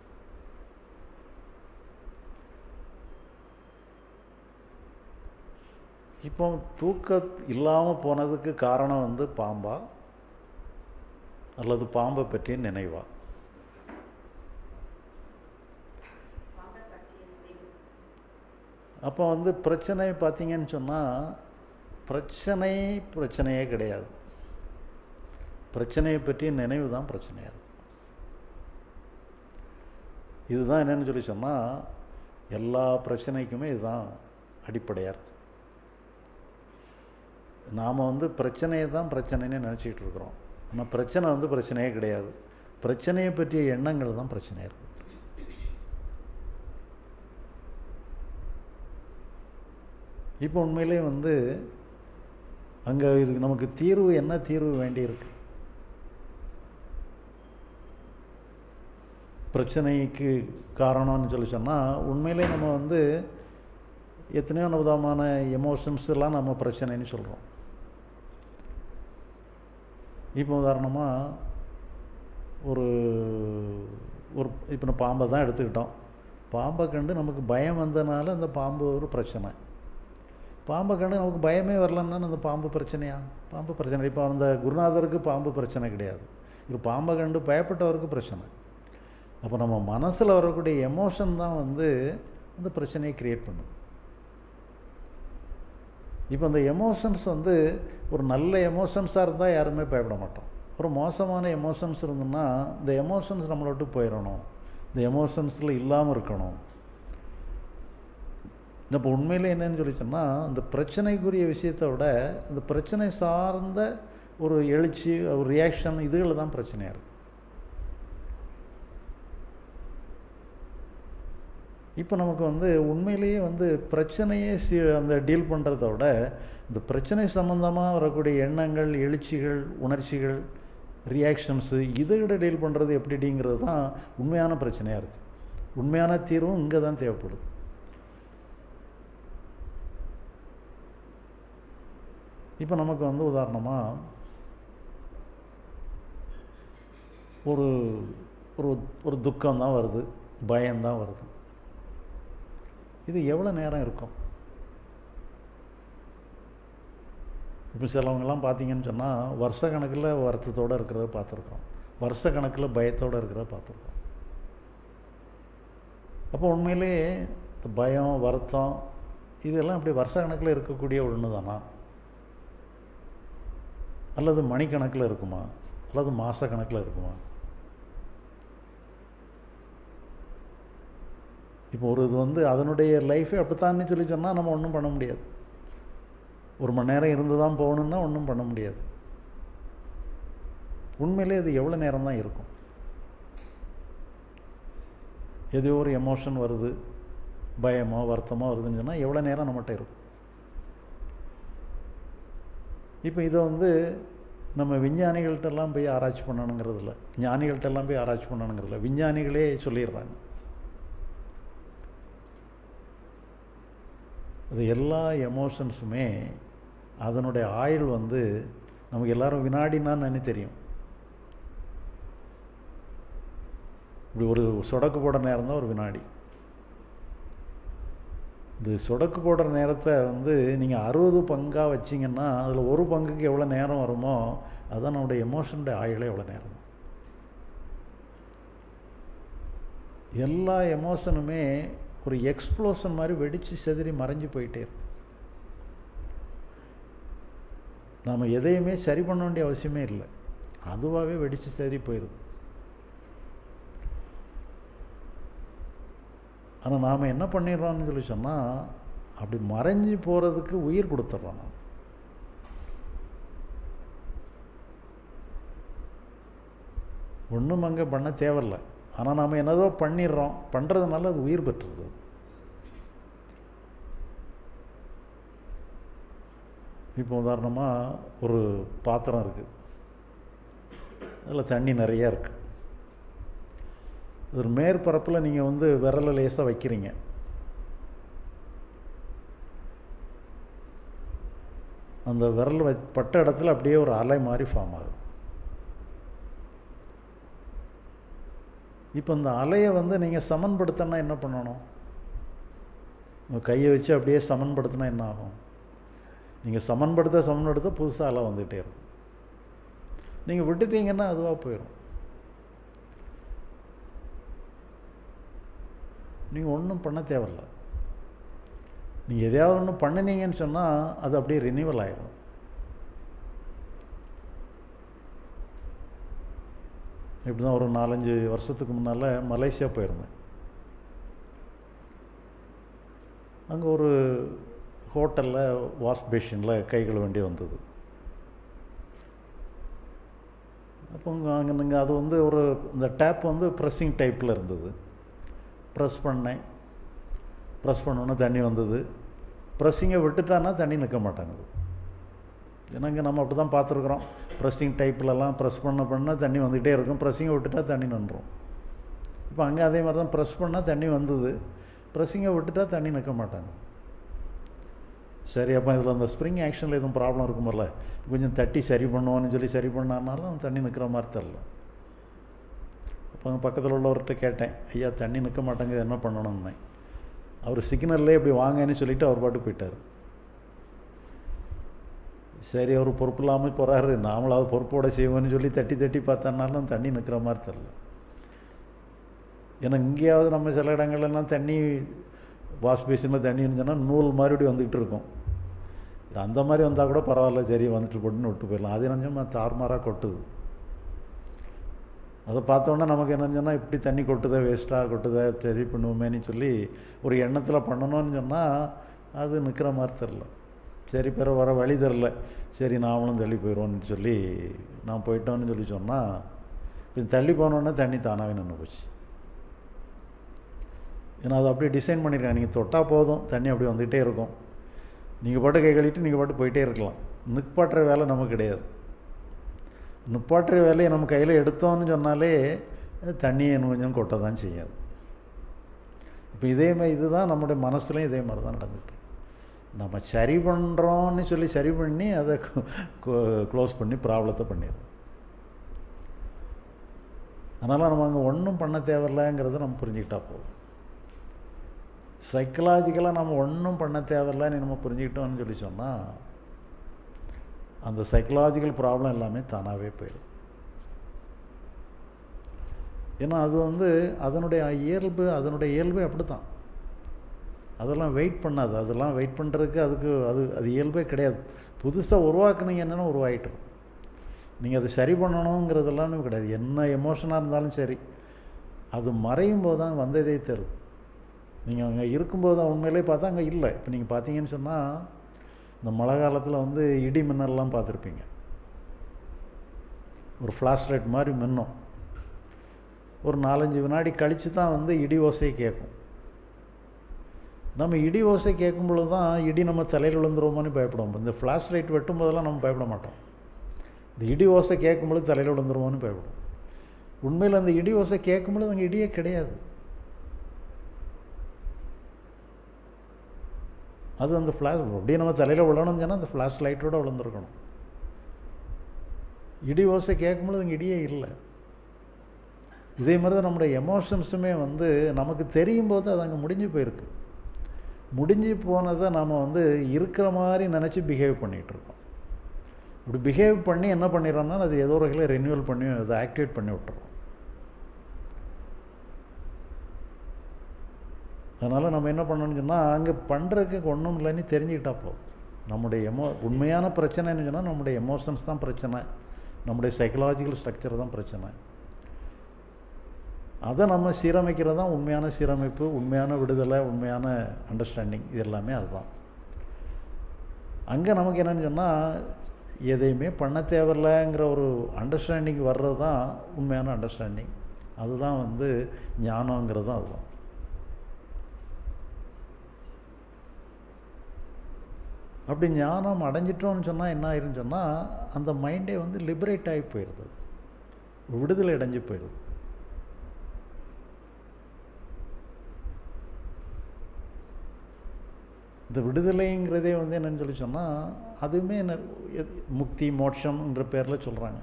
இப்போ தூக்க இல்லாமல் போனதுக்கு காரணம் வந்து பாம்பா அல்லது பாம்பை பற்றிய நினைவா அப்போ வந்து பிரச்சனை பார்த்தீங்கன்னு சொன்னால் பிரச்சனை பிரச்சனையே கிடையாது பிரச்சனையை பற்றிய நினைவு தான் பிரச்சனையாக இருக்கும் இதுதான் என்னன்னு சொல்லி சொன்னால் எல்லா பிரச்சனைக்குமே இதுதான் அடிப்படையாக இருக்கு நாம் வந்து பிரச்சனையை தான் பிரச்சனைன்னு நினச்சிக்கிட்டு இருக்கிறோம் ஆனால் பிரச்சனை வந்து பிரச்சனையே கிடையாது பிரச்சனையை பற்றிய எண்ணங்கள் தான் பிரச்சனையாக இருக்கு இப்போ உண்மையிலே வந்து அங்கே இருக்கு நமக்கு தீர்வு என்ன தீர்வு வேண்டியிருக்கு பிரச்சனைக்கு காரணம்னு சொல்லி சொன்னால் உண்மையிலே நம்ம வந்து எத்தனையோ விதமான எமோஷன்ஸ் எல்லாம் நம்ம பிரச்சனைன்னு சொல்கிறோம் இப்போ உதாரணமாக ஒரு ஒரு இப்போ நம்ம பாம்பை தான் எடுத்துக்கிட்டோம் பாம்பை கண்டு நமக்கு பயம் வந்தனால அந்த பாம்பு ஒரு பிரச்சனை பாம்பை கண்டு நமக்கு பயமே வரலன்னா அந்த பாம்பு பிரச்சனையா பாம்பு பிரச்சனை இப்போ அந்த குருநாதருக்கு பாம்பு பிரச்சனை கிடையாது இப்போ பாம்பை கண்டு பயப்பட்டவருக்கு பிரச்சனை அப்போ நம்ம மனசில் வரக்கூடிய எமோஷன் தான் வந்து அந்த பிரச்சனையை க்ரியேட் பண்ணும் இப்போ அந்த எமோஷன்ஸ் வந்து ஒரு நல்ல எமோஷன்ஸாக இருந்தால் யாருமே பயப்பட மாட்டோம் ஒரு மோசமான எமோஷன்ஸ் இருந்ததுன்னா இந்த எமோஷன்ஸ் நம்மளை விட்டு போயிடணும் இந்த எமோஷன்ஸில் இல்லாமல் இருக்கணும் இப்போ உண்மையில் என்னன்னு சொல்லி சொன்னால் இந்த பிரச்சனைக்குரிய விஷயத்தை விட இந்த பிரச்சனை சார்ந்த ஒரு எழுச்சி ஒரு ரியாக்ஷன் இதுகள் தான் பிரச்சனையாக இருக்குது இப்போ நமக்கு வந்து உண்மையிலேயே வந்து பிரச்சனையே சி அந்த டீல் பண்ணுறத விட இந்த பிரச்சனை சம்மந்தமாக வரக்கூடிய எண்ணங்கள் எழுச்சிகள் உணர்ச்சிகள் ரியாக்ஷன்ஸு இதை விட டீல் பண்ணுறது எப்படிங்கிறது தான் உண்மையான பிரச்சனையாக இருக்குது உண்மையான தீர்வும் இங்கே தான் தேவைப்படுது இப்போ நமக்கு வந்து உதாரணமாக ஒரு ஒரு ஒரு துக்கம் தான் வருது பயம்தான் வருது இது எவ்வளோ நேரம் இருக்கும் இப்போ சிலவங்கெல்லாம் பார்த்தீங்கன்னு சொன்னால் வருஷ கணக்கில் வருத்தத்தோடு இருக்கிறத பார்த்துருக்கோம் வருஷ கணக்கில் பயத்தோடு இருக்கிறத பார்த்துருக்கோம் அப்போ உண்மையிலேயே இந்த பயம் வருத்தம் இதெல்லாம் இப்படி வருஷ கணக்கில் இருக்கக்கூடிய ஒன்று தானா அல்லது மணிக்கணக்கில் இருக்குமா அல்லது மாத கணக்கில் இருக்குமா இப்போ ஒரு இது வந்து அதனுடைய லைஃபே அப்படித்தான்னு சொல்லி சொன்னால் நம்ம ஒன்றும் பண்ண முடியாது ஒரு மணி நேரம் இருந்து தான் போகணுன்னா ஒன்றும் பண்ண முடியாது உண்மையிலே அது எவ்வளோ நேரம் தான் இருக்கும் ஏதோ ஒரு எமோஷன் வருது பயமோ வருத்தமோ வருதுன்னு சொன்னால் எவ்வளோ நேரம் நம்மகிட்ட இருக்கும் இப்போ இதை வந்து நம்ம விஞ்ஞானிகள்கிட்டலாம் போய் ஆராய்ச்சி பண்ணணுங்கிறது இல்லை ஞானிகள்கிட்டலாம் போய் ஆராய்ச்சி பண்ணணுங்கிறது இல்லை விஞ்ஞானிகளே சொல்லிடுறாங்க அது எல்லா எமோஷன்ஸுமே அதனுடைய ஆயுள் வந்து நமக்கு எல்லாரும் வினாடினா நினை தெரியும் இப்படி ஒரு சொடக்கு போடுற நேரம் தான் ஒரு வினாடி இந்த சொடக்கு போடுற நேரத்தை வந்து நீங்கள் அறுபது பங்காக வச்சிங்கன்னா அதில் ஒரு பங்குக்கு எவ்வளோ நேரம் வருமோ அதுதான் நம்முடைய எமோஷனுடைய ஆயுளே எவ்வளோ நேரம் எல்லா எமோஷனுமே ஒரு எக்ஸ்ப்ளோஷன் மாதிரி வெடித்து செதறி மறைஞ்சு போயிட்டே இருக்கு நாம் எதையுமே சரி பண்ண வேண்டிய அவசியமே இல்லை அதுவாகவே வெடித்து செதறி போயிடுது ஆனால் நாம் என்ன பண்ணிடுறோம்னு சொல்லி சொன்னால் அப்படி மறைஞ்சு போகிறதுக்கு உயிர் கொடுத்துட்றோம் நாம் ஒன்றும் அங்கே பண்ண தேவையில்லை ஆனால் நாம் என்னதோ பண்ணிடுறோம் பண்ணுறதுனால அது உயிர் பெற்றுறது இப்போ உதாரணமாக ஒரு பாத்திரம் இருக்குது அதில் தண்ணி நிறையா இருக்குது ஒரு மேற்பரப்பில் நீங்கள் வந்து விரலை லேசாக வைக்கிறீங்க அந்த விரல் வ பட்ட இடத்துல அப்படியே ஒரு அலை மாதிரி ஃபார்ம் ஆகுது இப்போ இந்த அலையை வந்து நீங்கள் சமன்படுத்தினா என்ன பண்ணணும் உங்கள் கையை வச்சு அப்படியே சமன்படுத்தினா என்ன ஆகும் நீங்கள் சமன்படுத்த சமன்படுத்த புதுசாக அலை வந்துகிட்டே இருக்கும் நீங்கள் விட்டுட்டீங்கன்னா அதுவாக போயிடும் நீங்கள் ஒன்றும் பண்ண தேவையில்ல நீங்கள் எதையாவது ஒன்று பண்ணினீங்கன்னு சொன்னால் அது அப்படியே ரினிவல் ஆயிடும் இப்படி தான் ஒரு நாலஞ்சு வருஷத்துக்கு முன்னால் மலேசியா போயிருந்தேன் அங்கே ஒரு ஹோட்டலில் வாஷ் பேஷனில் கை கழுவ வேண்டி வந்தது அப்போ அங்கே நீங்கள் அது வந்து ஒரு இந்த டேப் வந்து ப்ரெஸ்ஸிங் டைப்பில் இருந்தது ப்ரெஸ் பண்ணேன் ப்ரெஸ் பண்ணோன்னே தண்ணி வந்தது ப்ரெஸ்ஸிங்கை விட்டுட்டான்னா தண்ணி நிற்க மாட்டாங்குது ஏன்னா இங்கே நம்ம அப்படி தான் பார்த்துருக்குறோம் ப்ரெஸ்ஸிங் டைப்லலாம் ப்ரெஸ் பண்ண பண்ண தண்ணி வந்துக்கிட்டே இருக்கும் ப்ரெஸ்ஸிங்கை விட்டுட்டா தண்ணி நின்றோம் இப்போ அங்கே அதே மாதிரி தான் ப்ரெஸ் பண்ணால் தண்ணி வந்தது ப்ரெஸ்ஸிங்கை விட்டுட்டா தண்ணி நிற்க மாட்டாங்க சரி அப்போ இதில் அந்த ஸ்ப்ரிங் ஆக்ஷனில் எதுவும் ப்ராப்ளம் இருக்குமில்ல கொஞ்சம் தட்டி சரி பண்ணுவோன்னு சொல்லி சரி பண்ணானாலும் தண்ணி நிற்கிற மாதிரி தெரில அப்போ அங்கே பக்கத்தில் உள்ளவர்கிட்ட கேட்டேன் ஐயா தண்ணி நிற்க மாட்டேங்குது என்ன பண்ணணும்னு அவர் சிக்னல்லே இப்படி வாங்கன்னு சொல்லிவிட்டு அவர் பாட்டு போயிட்டார் சரி அவர் பொறுப்பு இல்லாமல் போகிறாரு நாமளாவது பொறுப்போடு செய்வோன்னு சொல்லி தட்டி தட்டி பார்த்தானாலும் தண்ணி நிற்கிற மாதிரி தெரில ஏன்னா இங்கேயாவது நம்ம சில இடங்கள்லாம் தண்ணி வாஷ் பேஷனில் தண்ணி இருந்துச்சுன்னா நூல் மறுபடியும் வந்துக்கிட்டு இருக்கும் அந்த மாதிரி வந்தால் கூட பரவாயில்ல சரி வந்துட்டு போட்டுன்னு விட்டு போயிடலாம் அது என்னஞ்சோமா தார்மாராக கொட்டுது அதை பார்த்தோன்னா நமக்கு என்னன்னு இப்படி தண்ணி கொட்டுதே வேஸ்ட்டாக கொட்டுதே சரி பண்ணுவோமேனு சொல்லி ஒரு எண்ணத்தில் பண்ணணும்னு சொன்னால் அது நிற்கிற மாதிரி தெரில சரி பிற வர வழி தெரில சரி நாமளும் தள்ளி போயிடுவோன்னு சொல்லி நான் போயிட்டோன்னு சொல்லி சொன்னால் கொஞ்சம் தள்ளி போனோன்னே தண்ணி தானாகவே நின்று போச்சு ஏன்னா அதை அப்படியே டிசைன் பண்ணியிருக்காங்க நீங்கள் தொட்டால் போதும் தண்ணி அப்படியே வந்துகிட்டே இருக்கும் நீங்கள் பாட்டு கை கழிட்டு நீங்கள் பாட்டு போயிட்டே இருக்கலாம் நிற்பாட்டுற வேலை நமக்கு கிடையாது நிப்பாட்டுற வேலையை நம்ம கையில் எடுத்தோம்னு சொன்னாலே தண்ணியை இன்னும் கொஞ்சம் கொட்ட தான் செய்யாது இப்போ இதே மாதிரி இதுதான் நம்முடைய மனசுலையும் இதே மாதிரி தான் நடந்துட்டு நம்ம சரி பண்ணுறோன்னு சொல்லி சரி பண்ணி அதை க்ளோஸ் பண்ணி ப்ராப்ளத்தை பண்ணிடுறோம் அதனால் நம்ம அங்கே ஒன்றும் பண்ண தேவையில்லைங்கிறத நம்ம புரிஞ்சுக்கிட்டா போதும் சைக்கலாஜிக்கலாக நம்ம ஒன்றும் பண்ண தேவையில்லைன்னு நம்ம புரிஞ்சுக்கிட்டோம்னு சொல்லி சொன்னால் அந்த சைக்கலாஜிக்கல் ப்ராப்ளம் எல்லாமே தானாகவே போயிடும் ஏன்னா அது வந்து அதனுடைய இயல்பு அதனுடைய இயல்பே அப்படி தான் அதெல்லாம் வெயிட் பண்ணாது அதெல்லாம் வெயிட் பண்ணுறதுக்கு அதுக்கு அது அது இயல்பே கிடையாது புதுசாக உருவாக்குனீங்க என்னென்னா உருவாயிட்டுரும் நீங்கள் அதை சரி பண்ணணுங்கிறதெல்லாம் கிடையாது என்ன எமோஷனாக இருந்தாலும் சரி அது மறையும் போது தான் வந்ததே தருது நீங்கள் அங்கே இருக்கும்போது தான் உண்மையிலே பார்த்தா அங்கே இல்லை இப்போ நீங்கள் பார்த்தீங்கன்னு சொன்னால் இந்த மழை காலத்தில் வந்து இடி மின்னல்லாம் பார்த்துருப்பீங்க ஒரு ஃப்ளாஷ் லைட் மாதிரி மின்னும் ஒரு நாலஞ்சு வினாடி கழித்து தான் வந்து இடி ஓசை கேட்கும் நம்ம இடி ஓசை கேட்கும் பொழுது தான் இடி நம்ம தலையில் விழுந்துருவோமோன்னு பயப்படுவோம் இந்த ஃப்ளாஷ் லைட் வெட்டும் போதெல்லாம் நம்ம பயப்பட மாட்டோம் இந்த இடி ஓசை கேட்கும்பொழுது தலையில் விழுந்துருவோம்னு பயப்படுவோம் உண்மையில் அந்த இடி ஓசை கேட்கும்பொழுது அங்கே இடியே கிடையாது அது அந்த ஃப்ளாஷ் அப்படியே நம்ம தலையில் விழணும்னு சொன்னால் அந்த ஃப்ளாஷ் லைட்டோடு விழுந்துருக்கணும் இடி ஓசை கேட்கும்பொழுது அங்கே இடியே இல்லை இதே மாதிரி தான் நம்முடைய எமோஷன்ஸுமே வந்து நமக்கு தெரியும் போது அது அங்கே முடிஞ்சு போயிருக்கு முடிஞ்சு போனதை நம்ம வந்து இருக்கிற மாதிரி நினச்சி பிஹேவ் பண்ணிகிட்ருக்கோம் இப்படி பிஹேவ் பண்ணி என்ன பண்ணிடுறோம்னா அது ஏதோ ஒரு வகையில் ரெனியூவல் பண்ணி அதை ஆக்டிவேட் பண்ணி விட்டுறோம் அதனால் நம்ம என்ன பண்ணணும்னு சொன்னால் அங்கே பண்ணுறதுக்கு ஒன்றும் இல்லைன்னு தெரிஞ்சுக்கிட்டா போதும் நம்முடைய எமோ உண்மையான பிரச்சனைன்னு சொன்னால் நம்முடைய எமோஷன்ஸ் தான் பிரச்சனை நம்முடைய சைக்கலாஜிக்கல் ஸ்ட்ரக்சர் தான் பிரச்சனை அதை நம்ம சீரமைக்கிறது தான் உண்மையான சீரமைப்பு உண்மையான விடுதலை உண்மையான அண்டர்ஸ்டாண்டிங் இது எல்லாமே அதுதான் அங்கே நமக்கு என்னென்னு சொன்னால் எதையுமே பண்ண தேவையில்லைங்கிற ஒரு அண்டர்ஸ்டாண்டிங் வர்றது தான் உண்மையான அண்டர்ஸ்டாண்டிங் அதுதான் வந்து ஞானங்கிறது அதுதான் அப்படி ஞானம் அடைஞ்சிட்டோம்னு சொன்னால் என்ன ஆயிருன்னு சொன்னால் அந்த மைண்டே வந்து லிபரேட் ஆகி போயிடுது விடுதலை அடைஞ்சு போயிடுது இந்த விடுதலைங்கிறதே வந்து என்னன்னு சொல்லி சொன்னால் அதுவுமே என்ன முக்தி மோட்சம்ன்ற பேரில் சொல்கிறாங்க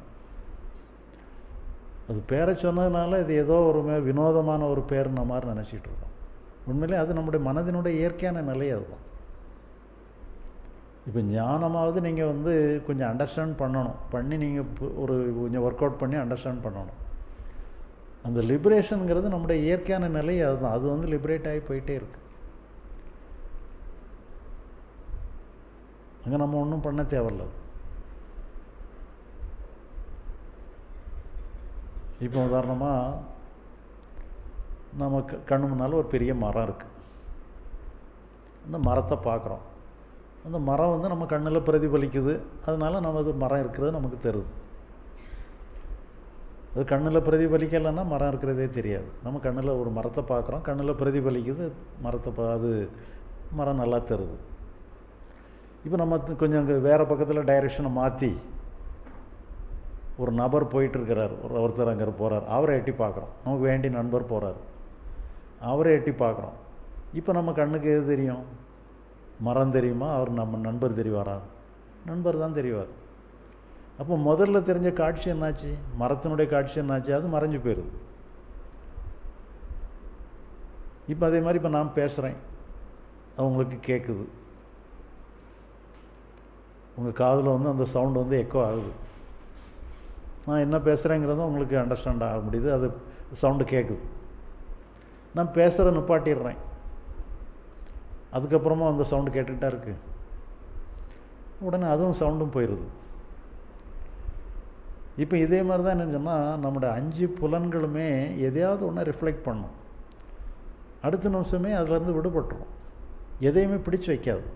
அது பேரை சொன்னதுனால இது ஏதோ ஒரு மே வினோதமான ஒரு பேருன மாதிரி நினச்சிட்டு இருக்கோம் உண்மையிலே அது நம்முடைய மனதினுடைய இயற்கையான நிலை அதுதான் இப்போ ஞானமாவது நீங்கள் வந்து கொஞ்சம் அண்டர்ஸ்டாண்ட் பண்ணணும் பண்ணி நீங்கள் ஒரு கொஞ்சம் ஒர்க் அவுட் பண்ணி அண்டர்ஸ்டாண்ட் பண்ணணும் அந்த லிபரேஷனுங்கிறது நம்முடைய இயற்கையான நிலை அதுதான் அது வந்து லிபரேட் ஆகி போயிட்டே இருக்குது அங்கே நம்ம ஒன்றும் பண்ண தேவையில்ல இப்போ உதாரணமாக நம்ம க கண்ணு முன்னால் ஒரு பெரிய மரம் இருக்குது அந்த மரத்தை பார்க்குறோம் அந்த மரம் வந்து நம்ம கண்ணில் பிரதிபலிக்குது அதனால நம்ம அது மரம் இருக்கிறது நமக்கு தருது அது கண்ணில் பிரதிபலிக்கலைன்னா மரம் இருக்கிறதே தெரியாது நம்ம கண்ணில் ஒரு மரத்தை பார்க்குறோம் கண்ணில் பிரதிபலிக்குது மரத்தை பா அது மரம் நல்லா தருது இப்போ நம்ம கொஞ்சம் அங்கே வேறு பக்கத்தில் டைரெக்ஷனை மாற்றி ஒரு நபர் போயிட்டுருக்கிறார் ஒரு ஒருத்தர் அங்கே போகிறார் அவரை எட்டி பார்க்குறோம் நமக்கு வேண்டிய நண்பர் போகிறார் அவரை எட்டி பார்க்குறோம் இப்போ நம்ம கண்ணுக்கு எது தெரியும் மரம் தெரியுமா அவர் நம்ம நண்பர் தெரிவாரா நண்பர் தான் தெரிவார் அப்போ முதல்ல தெரிஞ்ச காட்சி என்னாச்சு மரத்தினுடைய காட்சி என்னாச்சு அது மறைஞ்சு போயிடுது இப்போ அதே மாதிரி இப்போ நான் பேசுகிறேன் அவங்களுக்கு கேட்குது உங்கள் காதில் வந்து அந்த சவுண்டு வந்து எக்கோ ஆகுது நான் என்ன பேசுகிறேங்கிறதும் உங்களுக்கு அண்டர்ஸ்டாண்ட் ஆக முடியுது அது சவுண்டு கேட்குது நான் பேசுகிற நிப்பாட்டிடுறேன் அதுக்கப்புறமா அந்த சவுண்டு கேட்டுக்கிட்டா இருக்குது உடனே அதுவும் சவுண்டும் போயிடுது இப்போ இதே மாதிரி தான் என்ன சொன்னால் நம்மளோட அஞ்சு புலன்களுமே எதையாவது ஒன்று ரிஃப்ளெக்ட் பண்ணும் அடுத்த நிமிஷமே அதுலேருந்து விடுபட்டுரும் எதையுமே பிடிச்சு வைக்காது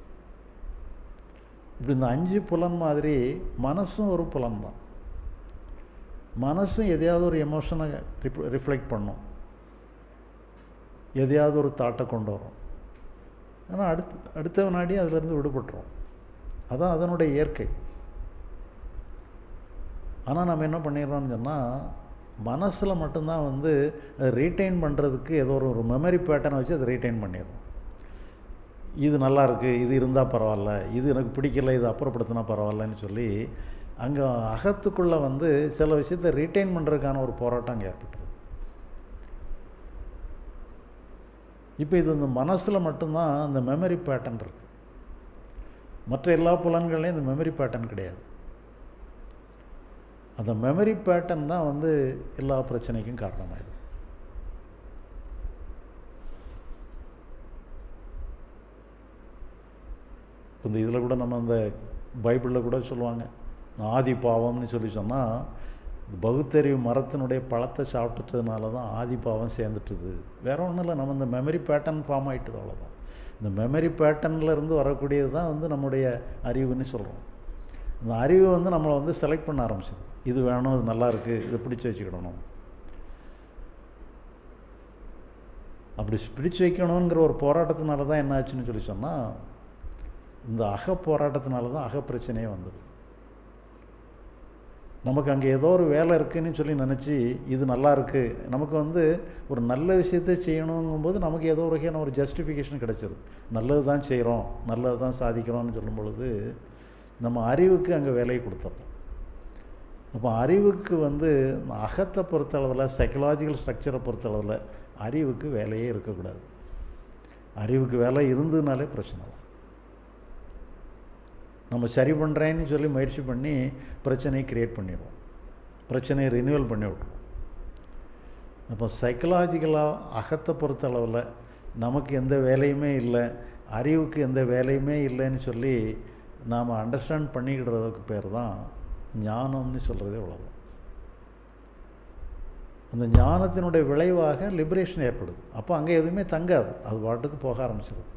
இப்படி இந்த அஞ்சு புலன் மாதிரி மனசும் ஒரு புலன் தான் மனசும் எதையாவது ஒரு எமோஷனை ரிப் ரிஃப்ளெக்ட் பண்ணும் எதையாவது ஒரு தாட்டை கொண்டு வரும் ஆனால் அடுத்து அடுத்த வினாடி அதிலேருந்து விடுபட்டுரும் அதான் அதனுடைய இயற்கை ஆனால் நம்ம என்ன பண்ணிடுறோம்னு சொன்னால் மனசில் மட்டும்தான் வந்து அதை ரீட்டைன் பண்ணுறதுக்கு ஏதோ ஒரு ஒரு மெமரி பேட்டர்னை வச்சு அதை ரீட்டைன் பண்ணிடுறோம் இது நல்லா இருக்குது இது இருந்தால் பரவாயில்ல இது எனக்கு பிடிக்கல இது அப்புறப்படுத்தினா பரவாயில்லன்னு சொல்லி அங்கே அகத்துக்குள்ளே வந்து சில விஷயத்தை ரீட்டைன் பண்ணுறதுக்கான ஒரு போராட்டம் அங்கே ஏற்பட்டுருது இப்போ இது இந்த மனசில் மட்டும்தான் அந்த மெமரி பேட்டர்ன் இருக்குது மற்ற எல்லா புலன்கள்லையும் இந்த மெமரி பேட்டர்ன் கிடையாது அந்த மெமரி பேட்டர்ன் தான் வந்து எல்லா பிரச்சனைக்கும் காரணமாயிடுது இப்போ இந்த இதில் கூட நம்ம அந்த பைபிளில் கூட சொல்லுவாங்க ஆதி பாவம்னு சொல்லி சொன்னால் பகுத்தறிவு மரத்தினுடைய பழத்தை சாப்பிட்டுட்டதுனால தான் ஆதி பாவம் சேர்ந்துட்டுது வேற ஒன்றும் இல்லை நம்ம இந்த மெமரி பேட்டர்ன் ஃபார்ம் ஆகிட்டுது அவ்வளோதான் இந்த மெமரி பேட்டர்னில் இருந்து வரக்கூடியது தான் வந்து நம்முடைய அறிவுன்னு சொல்கிறோம் இந்த அறிவு வந்து நம்மளை வந்து செலக்ட் பண்ண ஆரம்பிச்சிது இது வேணும் இது நல்லா இருக்குது இது பிடிச்சி வச்சுக்கிடணும் அப்படி பிடிச்சு வைக்கணுங்கிற ஒரு போராட்டத்தினால தான் என்ன ஆச்சுன்னு சொல்லி சொன்னால் இந்த அக போராட்டத்தினால தான் அக பிரச்சனையே வந்தது நமக்கு அங்கே ஏதோ ஒரு வேலை இருக்குன்னு சொல்லி நினச்சி இது நல்லா இருக்குது நமக்கு வந்து ஒரு நல்ல விஷயத்தை செய்யணுங்கும்போது நமக்கு ஏதோ ஒரு வகையான ஒரு ஜஸ்டிஃபிகேஷன் கிடச்சிருது நல்லது தான் செய்கிறோம் நல்லது தான் சாதிக்கிறோம்னு சொல்லும் பொழுது நம்ம அறிவுக்கு அங்கே வேலையை கொடுத்துட்றோம் அப்போ அறிவுக்கு வந்து அகத்தை பொறுத்தளவில் சைக்கலாஜிக்கல் ஸ்ட்ரக்சரை பொறுத்தளவில் அறிவுக்கு வேலையே இருக்கக்கூடாது அறிவுக்கு வேலை இருந்ததுனாலே பிரச்சனை தான் நம்ம சரி பண்ணுறேன்னு சொல்லி முயற்சி பண்ணி பிரச்சனையை க்ரியேட் பண்ணிடுவோம் பிரச்சனையை ரினியூவல் பண்ணி விட்ருவோம் அப்போ சைக்கலாஜிக்கலாக அகத்தை பொறுத்த அளவில் நமக்கு எந்த வேலையுமே இல்லை அறிவுக்கு எந்த வேலையுமே இல்லைன்னு சொல்லி நாம் அண்டர்ஸ்டாண்ட் பண்ணிக்கிடுறதுக்கு பேர் தான் ஞானம்னு சொல்கிறதே அவ்வளோதான் அந்த ஞானத்தினுடைய விளைவாக லிபரேஷன் ஏற்படுது அப்போ அங்கே எதுவுமே தங்காது அது பாட்டுக்கு போக ஆரம்பிச்சிடும்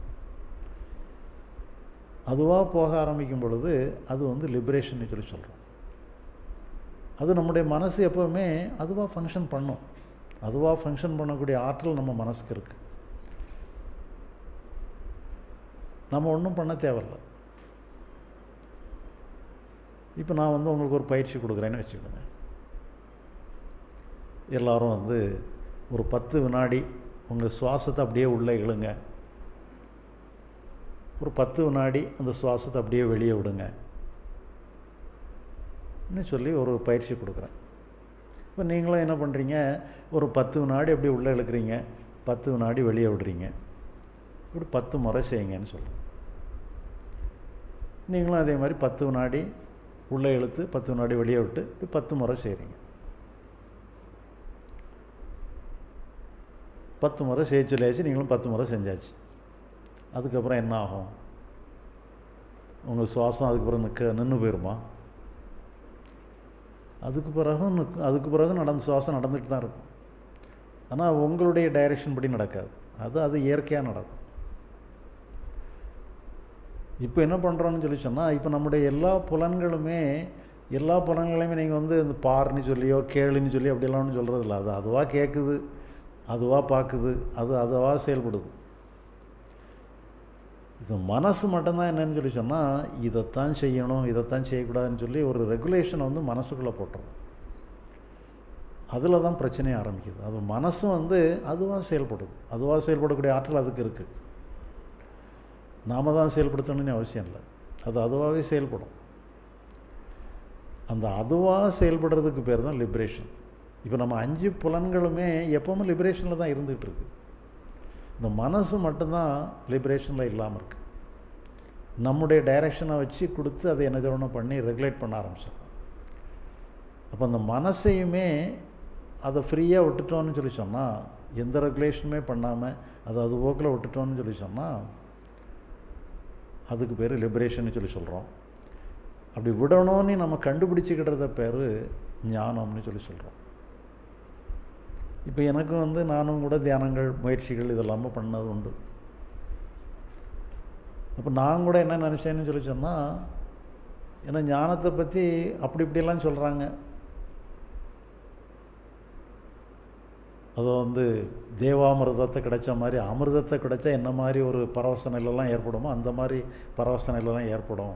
அதுவாக போக ஆரம்பிக்கும் பொழுது அது வந்து லிபரேஷன் சொல்லி சொல்கிறோம் அது நம்முடைய மனசு எப்போவுமே அதுவாக ஃபங்க்ஷன் பண்ணும் அதுவாக ஃபங்க்ஷன் பண்ணக்கூடிய ஆற்றல் நம்ம மனசுக்கு இருக்குது நம்ம ஒன்றும் பண்ண தேவையில்ல இப்போ நான் வந்து உங்களுக்கு ஒரு பயிற்சி கொடுக்குறேன்னு வச்சுக்கோங்க எல்லோரும் வந்து ஒரு பத்து வினாடி உங்கள் சுவாசத்தை அப்படியே உள்ளே இழுங்க ஒரு பத்து வினாடி அந்த சுவாசத்தை அப்படியே வெளியே விடுங்க சொல்லி ஒரு பயிற்சி கொடுக்குறேன் இப்போ நீங்களும் என்ன பண்ணுறீங்க ஒரு பத்து வினாடி அப்படியே உள்ளே இழுக்கிறீங்க பத்து வினாடி வெளியே விடுறீங்க இப்படி பத்து முறை செய்யுங்கன்னு சொல்கிறேன் நீங்களும் அதே மாதிரி பத்து வினாடி உள்ளே இழுத்து பத்து வினாடி வெளியே விட்டு இப்படி பத்து முறை செய்கிறீங்க பத்து முறை செய்ய சொல்லியாச்சு நீங்களும் பத்து முறை செஞ்சாச்சு அதுக்கப்புறம் என்ன ஆகும் உங்கள் சுவாசம் அதுக்கு பிறகு நிற்க நின்று போயிருமா அதுக்கு பிறகு நிற்கும் அதுக்கு பிறகு நடந்த சுவாசம் நடந்துட்டு தான் இருக்கும் ஆனால் உங்களுடைய டைரெக்ஷன் படி நடக்காது அது அது இயற்கையாக நடக்கும் இப்போ என்ன பண்ணுறோன்னு சொல்லி சொன்னால் இப்போ நம்முடைய எல்லா புலன்களுமே எல்லா புலன்களையுமே நீங்கள் வந்து இந்த பார்ன்னு சொல்லியோ கேளுன்னு சொல்லி அப்படியெல்லாம் சொல்கிறது இல்லை அது அதுவாக கேட்குது அதுவாக பார்க்குது அது அதுவாக செயல்படுது இது மனசு மட்டும்தான் என்னன்னு சொல்லி சொன்னால் இதைத்தான் செய்யணும் இதைத்தான் செய்யக்கூடாதுன்னு சொல்லி ஒரு ரெகுலேஷனை வந்து மனசுக்குள்ளே போட்டுரும் அதில் தான் பிரச்சனையே ஆரம்பிக்குது அது மனசும் வந்து அதுவாக செயல்படுது அதுவாக செயல்படக்கூடிய ஆற்றல் அதுக்கு இருக்குது நாம் தான் செயல்படுத்தணும்னு அவசியம் இல்லை அது அதுவாகவே செயல்படும் அந்த அதுவாக செயல்படுறதுக்கு பேர் தான் லிபரேஷன் இப்போ நம்ம அஞ்சு புலன்களுமே எப்போவுமே லிபரேஷனில் தான் இருந்துகிட்டு இருக்கு இந்த மனசு மட்டும்தான் லிபரேஷனில் இல்லாமல் இருக்குது நம்முடைய டைரெக்ஷனை வச்சு கொடுத்து அதை என்ன ஒன்று பண்ணி ரெகுலேட் பண்ண ஆரம்பிச்சோம் அப்போ அந்த மனசையுமே அதை ஃப்ரீயாக விட்டுட்டோன்னு சொல்லி சொன்னால் எந்த ரெகுலேஷனுமே பண்ணாமல் அதை அது போக்கில் விட்டுட்டோன்னு சொல்லி சொன்னால் அதுக்கு பேர் லிபரேஷன் சொல்லி சொல்கிறோம் அப்படி விடணும்னு நம்ம கண்டுபிடிச்சிக்கிட்டத பேர் ஞானம்னு சொல்லி சொல்கிறோம் இப்போ எனக்கும் வந்து நானும் கூட தியானங்கள் முயற்சிகள் இதெல்லாமே பண்ணது உண்டு அப்போ நான் கூட என்ன நினச்சேன்னு சொல்லி சொன்னால் ஏன்னா ஞானத்தை பற்றி அப்படி இப்படியெல்லாம் சொல்கிறாங்க அது வந்து தேவாமிர்தத்தை கிடைச்ச மாதிரி அமிர்தத்தை கிடைச்சா என்ன மாதிரி ஒரு பரவச நிலைலாம் ஏற்படுமோ அந்த மாதிரி பரவச நிலைலாம் ஏற்படும்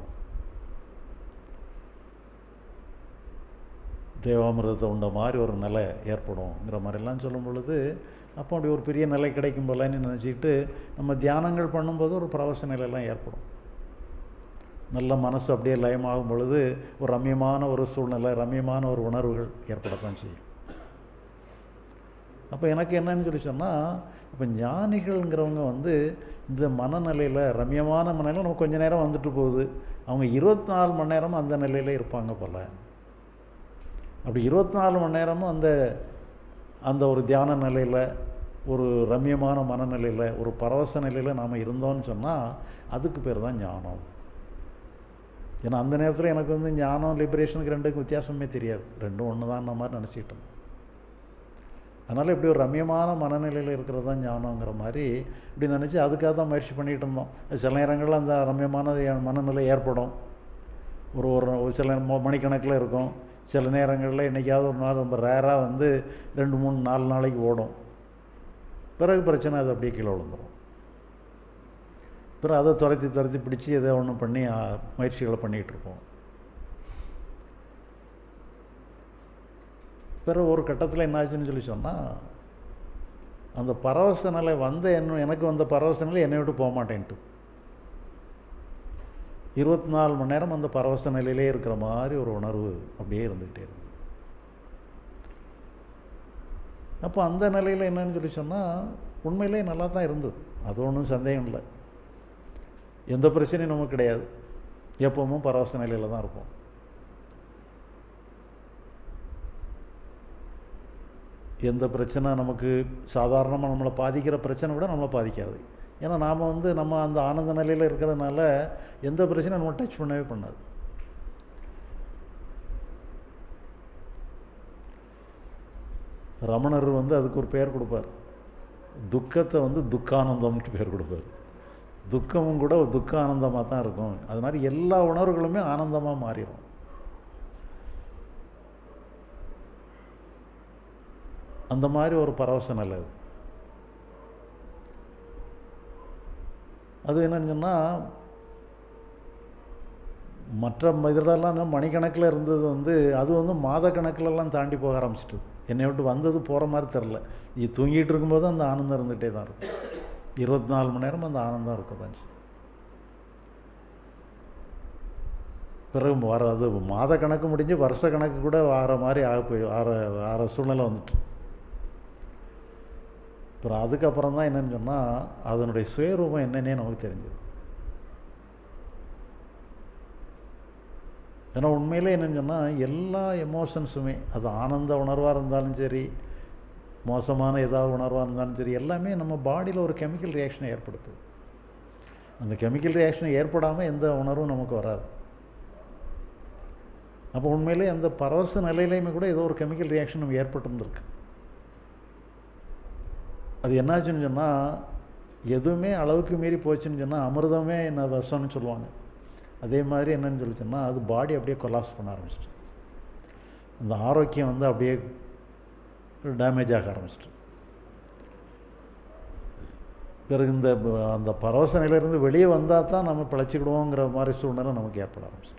தேவாமிரதத்தை உண்ட மாதிரி ஒரு நிலை ஏற்படும்ங்கிற மாதிரிலாம் சொல்லும் பொழுது அப்போ அப்படி ஒரு பெரிய நிலை கிடைக்கும் போலன்னு நினச்சிக்கிட்டு நம்ம தியானங்கள் பண்ணும்போது ஒரு பரவச நிலையெல்லாம் ஏற்படும் நல்ல மனசு அப்படியே லயமாகும் பொழுது ஒரு ரம்யமான ஒரு சூழ்நிலை ரம்யமான ஒரு உணர்வுகள் ஏற்படத்தான் செய்யும் அப்போ எனக்கு என்னன்னு சொல்லி சொன்னால் இப்போ ஞானிகள்ங்கிறவங்க வந்து இந்த மனநிலையில் ரம்யமான மனநிலையில் நம்ம கொஞ்ச நேரம் வந்துட்டு போகுது அவங்க இருபத்தி நாலு மணி நேரமும் அந்த நிலையில் இருப்பாங்க போல் அப்படி இருபத்தி நாலு மணி நேரமும் அந்த அந்த ஒரு தியான நிலையில் ஒரு ரம்யமான மனநிலையில் ஒரு பரவச நிலையில் நாம் இருந்தோம்னு சொன்னால் அதுக்கு பேர் தான் ஞானம் ஏன்னா அந்த நேரத்தில் எனக்கு வந்து ஞானம் லிபரேஷனுக்கு ரெண்டுக்கும் வித்தியாசமே தெரியாது ரெண்டும் ஒன்று தான் மாதிரி நினச்சிக்கிட்டோம் அதனால் இப்படி ஒரு ரம்யமான மனநிலையில் இருக்கிறது தான் ஞானங்கிற மாதிரி இப்படி நினச்சி அதுக்காக தான் முயற்சி பண்ணிகிட்டு இருந்தோம் சில நேரங்களில் அந்த ரம்யமான மனநிலை ஏற்படும் ஒரு ஒரு ஒரு சில ம- மணிக்கணக்கில் இருக்கும் சில நேரங்களில் என்றைக்காவது ஒரு நாள் ரொம்ப ரேராக வந்து ரெண்டு மூணு நாலு நாளைக்கு ஓடும் பிறகு பிரச்சனை அது அப்படியே கீழே விழுந்துடும் பிறகு அதை துரத்தி துரத்தி பிடிச்சி எதோ ஒன்று பண்ணி ஆ, முயற்சிகளை பண்ணிகிட்டு இருப்போம் பிறகு ஒரு கட்டத்தில் என்னாச்சுன்னு சொல்லி சொன்னால் அந்த பரவச நிலை வந்த என்ன எனக்கு வந்த பரவச நிலை என்னை விட்டு போக மாட்டேன்ட்டு இருபத்தி நாலு மணி நேரம் அந்த பரவச நிலையிலே இருக்கிற மாதிரி ஒரு உணர்வு அப்படியே இருந்துக்கிட்டே இருக்கு அப்போ அந்த நிலையில் என்னன்னு சொல்லி சொன்னால் உண்மையிலே நல்லா தான் இருந்தது அது ஒன்றும் சந்தேகம் இல்லை எந்த பிரச்சனையும் நமக்கு கிடையாது எப்பவும் பரவச நிலையில் தான் இருப்போம் எந்த பிரச்சனை நமக்கு சாதாரணமாக நம்மளை பாதிக்கிற பிரச்சனை விட நம்மளை பாதிக்காது ஏன்னா நாம் வந்து நம்ம அந்த ஆனந்த நிலையில் இருக்கிறதுனால எந்த பிரச்சனையும் நம்ம டச் பண்ணவே பண்ணாது ரமணர் வந்து அதுக்கு ஒரு பெயர் கொடுப்பார் துக்கத்தை வந்து துக்கானந்தம்னு பேர் கொடுப்பார் துக்கமும் கூட ஒரு துக்க ஆனந்தமாக தான் இருக்கும் அது மாதிரி எல்லா உணர்வுகளுமே ஆனந்தமாக மாறிடும் அந்த மாதிரி ஒரு பரவச நிலை அது அது என்னன்னு சொன்னால் மற்ற இதெல்லாம் மணிக்கணக்கில் இருந்தது வந்து அது வந்து மாத கணக்கிலலாம் தாண்டி போக ஆரம்பிச்சிட்டு என்னை விட்டு வந்தது போகிற மாதிரி தெரில இது தூங்கிட்டு இருக்கும்போது அந்த ஆனந்தம் இருந்துகிட்டே தான் இருக்கும் இருபத்தி நாலு மணி நேரம் அந்த ஆனந்தம் இருக்க தான் செய்யும். பிறகு வர அது மாத கணக்கு முடிஞ்சு வருஷ கணக்கு கூட ஆற மாதிரி ஆக போய் ஆற ஆற சூழ்நிலை வந்துட்டு அப்புறம் அதுக்கப்புறம் தான் என்னன்னு சொன்னால் அதனுடைய சுயரூபம் என்னன்னே நமக்கு தெரிஞ்சது ஏன்னா உண்மையிலே என்னன்னு சொன்னால் எல்லா எமோஷன்ஸுமே அது ஆனந்த உணர்வாக இருந்தாலும் சரி மோசமான ஏதாவது உணர்வாக இருந்தாலும் சரி எல்லாமே நம்ம பாடியில் ஒரு கெமிக்கல் ரியாக்ஷனை ஏற்படுத்துது அந்த கெமிக்கல் ரியாக்ஷன் ஏற்படாமல் எந்த உணர்வும் நமக்கு வராது அப்போ உண்மையிலே அந்த பரவச நிலையிலையுமே கூட ஏதோ ஒரு கெமிக்கல் ரியாக்ஷன் நம்ம ஏற்பட்டிருந்திருக்கு அது என்னாச்சுன்னு சொன்னால் எதுவுமே அளவுக்கு மீறி போச்சுன்னு சொன்னால் அமிர்தமே என்ன விஷம்னு சொல்லுவாங்க அதே மாதிரி என்னன்னு சொல்லி சொன்னால் அது பாடி அப்படியே கொலாப்ஸ் பண்ண ஆரம்பிச்சிட்டு அந்த ஆரோக்கியம் வந்து அப்படியே டேமேஜ் ஆக ஆரம்பிச்சிட்டு பிறகு இந்த ப- அந்த பரவச நிலையிலிருந்து வெளியே வந்தால் தான் நம்ம பிழைச்சிக்கிடுவோங்கிற மாதிரி சூழ்நிலை நமக்கு ஏற்பட ஆரம்பிச்சிட்டு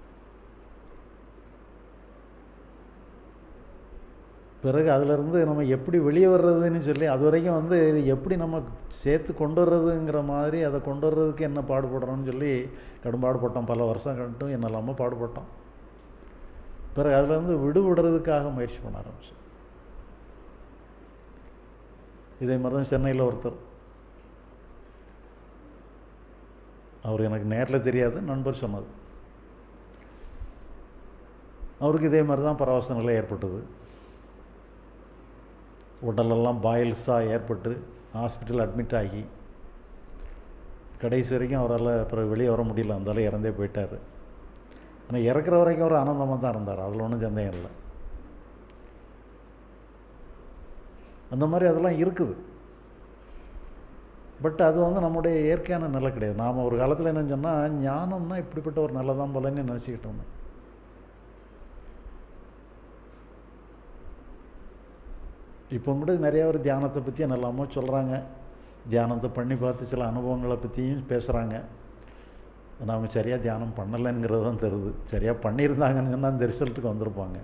பிறகு அதிலிருந்து நம்ம எப்படி வெளியே வர்றதுன்னு சொல்லி அது வரைக்கும் வந்து இது எப்படி நம்ம சேர்த்து கொண்டு வர்றதுங்கிற மாதிரி அதை கொண்டு வர்றதுக்கு என்ன பாடுபடுறோம்னு சொல்லி கடும் பாடுபட்டோம் பல வருஷம் கண்டும் என்னெல்லாமோ பாடுபட்டோம் பிறகு அதிலேருந்து விடுபடுறதுக்காக முயற்சி பண்ண ஆரம்பிச்சோம் இதே மாதிரி தான் சென்னையில் ஒருத்தர் அவர் எனக்கு நேரில் தெரியாது நண்பர் சொன்னது அவருக்கு இதே மாதிரி தான் பரவச நிலை ஏற்பட்டது உடலெல்லாம் பாயில்ஸாக ஏற்பட்டு ஹாஸ்பிட்டல் அட்மிட் ஆகி கடைசி வரைக்கும் அவரால் அப்புறம் வெளியே வர முடியல அந்தால இறந்தே போயிட்டார் ஆனால் இறக்குற வரைக்கும் ஒரு ஆனந்தமாக தான் இருந்தார் அதில் ஒன்றும் சந்தேகம் இல்லை அந்த மாதிரி அதெல்லாம் இருக்குது பட் அது வந்து நம்முடைய இயற்கையான நிலை கிடையாது நாம் ஒரு காலத்தில் என்னன்னு சொன்னால் ஞானம்னா இப்படிப்பட்ட ஒரு நிலை தான் போலன்னு நினச்சிக்கிட்டோம் இப்போ கூட நிறையா ஒரு தியானத்தை பற்றி என்னெல்லாமோ சொல்கிறாங்க தியானத்தை பண்ணி பார்த்து சில அனுபவங்களை பற்றியும் பேசுகிறாங்க நாம் சரியாக தியானம் பண்ணலைங்கிறது தான் தெரியுது சரியாக பண்ணியிருந்தாங்கன்னு சொன்னால் அந்த ரிசல்ட்டுக்கு வந்திருப்பாங்க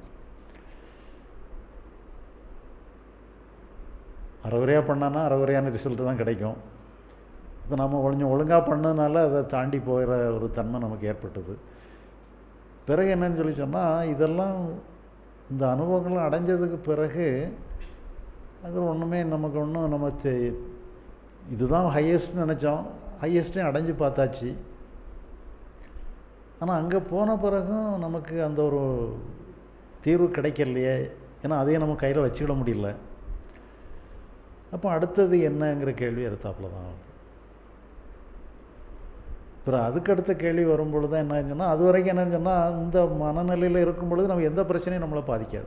அறகுறையாக பண்ணான்னா அறகுறையான ரிசல்ட்டு தான் கிடைக்கும் இப்போ நம்ம கொஞ்சம் ஒழுங்காக பண்ணதுனால அதை தாண்டி போகிற ஒரு தன்மை நமக்கு ஏற்பட்டது பிறகு என்னன்னு சொல்லி சொன்னால் இதெல்லாம் இந்த அனுபவங்கள் அடைஞ்சதுக்கு பிறகு அது ஒன்றுமே நமக்கு ஒன்றும் நம்ம தெ இதுதான் ஹையஸ்ட்னு நினச்சோம் ஹையஸ்ட்டையும் அடைஞ்சு பார்த்தாச்சு ஆனால் அங்கே போன பிறகும் நமக்கு அந்த ஒரு தீர்வு கிடைக்கலையே ஏன்னா அதையும் நம்ம கையில் வச்சுக்கிட முடியல அப்போ அடுத்தது என்னங்கிற கேள்வி எடுத்தாப்புல தான் வருது. அப்புறம் அதுக்கு அடுத்த கேள்வி வரும்பொழுது தான் என்ன சொன்னால் அது வரைக்கும் என்னன்னு சொன்னால் இந்த மனநிலையில் இருக்கும் பொழுது நம்ம எந்த பிரச்சனையும் நம்மளை பாதிக்காது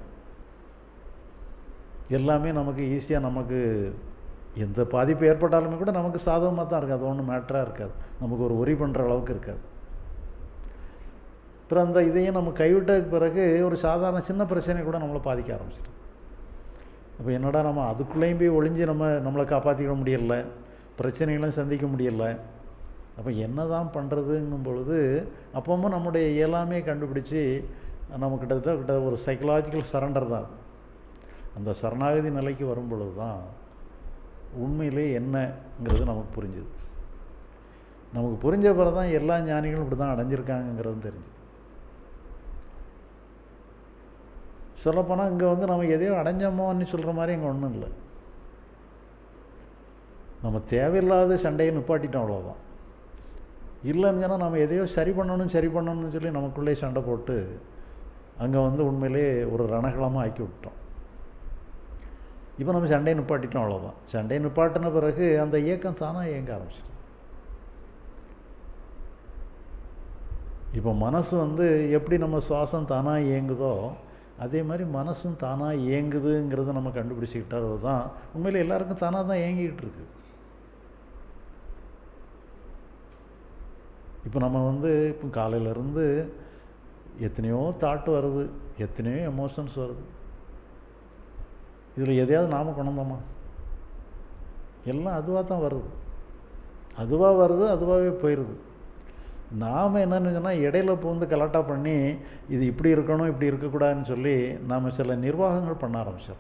எல்லாமே நமக்கு ஈஸியாக நமக்கு எந்த பாதிப்பு ஏற்பட்டாலுமே கூட நமக்கு சாதகமாக தான் இருக்காது ஒன்றும் மேட்டராக இருக்காது நமக்கு ஒரு ஒரி பண்ணுற அளவுக்கு இருக்காது அப்புறம் அந்த இதையும் நம்ம கைவிட்டதுக்கு பிறகு ஒரு சாதாரண சின்ன பிரச்சனை கூட நம்மளை பாதிக்க ஆரம்பிச்சிடும் அப்போ என்னடா நம்ம அதுக்குள்ளேயும் போய் ஒளிஞ்சு நம்ம நம்மளை காப்பாற்றிக்க முடியல பிரச்சனைகளும் சந்திக்க முடியல அப்போ என்ன தான் பண்ணுறதுங்கும் பொழுது அப்பவும் நம்முடைய இயலாமே கண்டுபிடிச்சி நம்ம கிட்டத்தட்ட கிட்ட ஒரு சைக்கலாஜிக்கல் சரண்டர் தான் அது. அந்த சரணாகதி நிலைக்கு வரும் பொழுது தான் உண்மையிலே என்னங்கிறது நமக்கு புரிஞ்சுது நமக்கு புரிஞ்ச பிறகு தான் எல்லா ஞானிகளும் இப்படி தான் அடைஞ்சிருக்காங்கங்கிறது தெரிஞ்சுது சொல்லப்போனால் இங்கே வந்து நம்ம எதையோ அடைஞ்சோமோன்னு சொல்கிற மாதிரி இங்கே ஒன்றும் இல்லை நம்ம தேவையில்லாத சண்டையை நிப்பாட்டிட்டோம் அவ்வளோதான் இல்லைன்னு சொன்னால் நம்ம எதையோ சரி பண்ணணும் சரி பண்ணணும்னு சொல்லி நமக்குள்ளே சண்டை போட்டு அங்கே வந்து உண்மையிலே ஒரு ரணகலமாக ஆக்கி விட்டோம் இப்போ நம்ம சண்டையை நிப்பாட்டிட்டோம் அவ்வளோதான் சண்டையை நிப்பாட்டின பிறகு அந்த இயக்கம் தானாக இயங்க ஆரம்பிச்சிட்டு இப்போ மனசு வந்து எப்படி நம்ம சுவாசம் தானாக இயங்குதோ அதே மாதிரி மனசும் தானாக இயங்குதுங்கிறத நம்ம கண்டுபிடிச்சிக்கிட்டால் தான் உண்மையில் எல்லாருக்கும் தானாக தான் இயங்கிக்கிட்டு இருக்கு இப்போ நம்ம வந்து இப்போ காலையிலேருந்து எத்தனையோ தாட் வருது எத்தனையோ எமோஷன்ஸ் வருது இதில் எதையாவது நாம் கொண்டோமா எல்லாம் அதுவாக தான் வருது அதுவாக வருது அதுவாகவே போயிடுது நாம் என்னன்னு சொன்னால் இடையில பூந்து கலாட்டா பண்ணி இது இப்படி இருக்கணும் இப்படி இருக்கக்கூடாதுன்னு சொல்லி நாம் சில நிர்வாகங்கள் பண்ண ஆரம்பிச்சோம்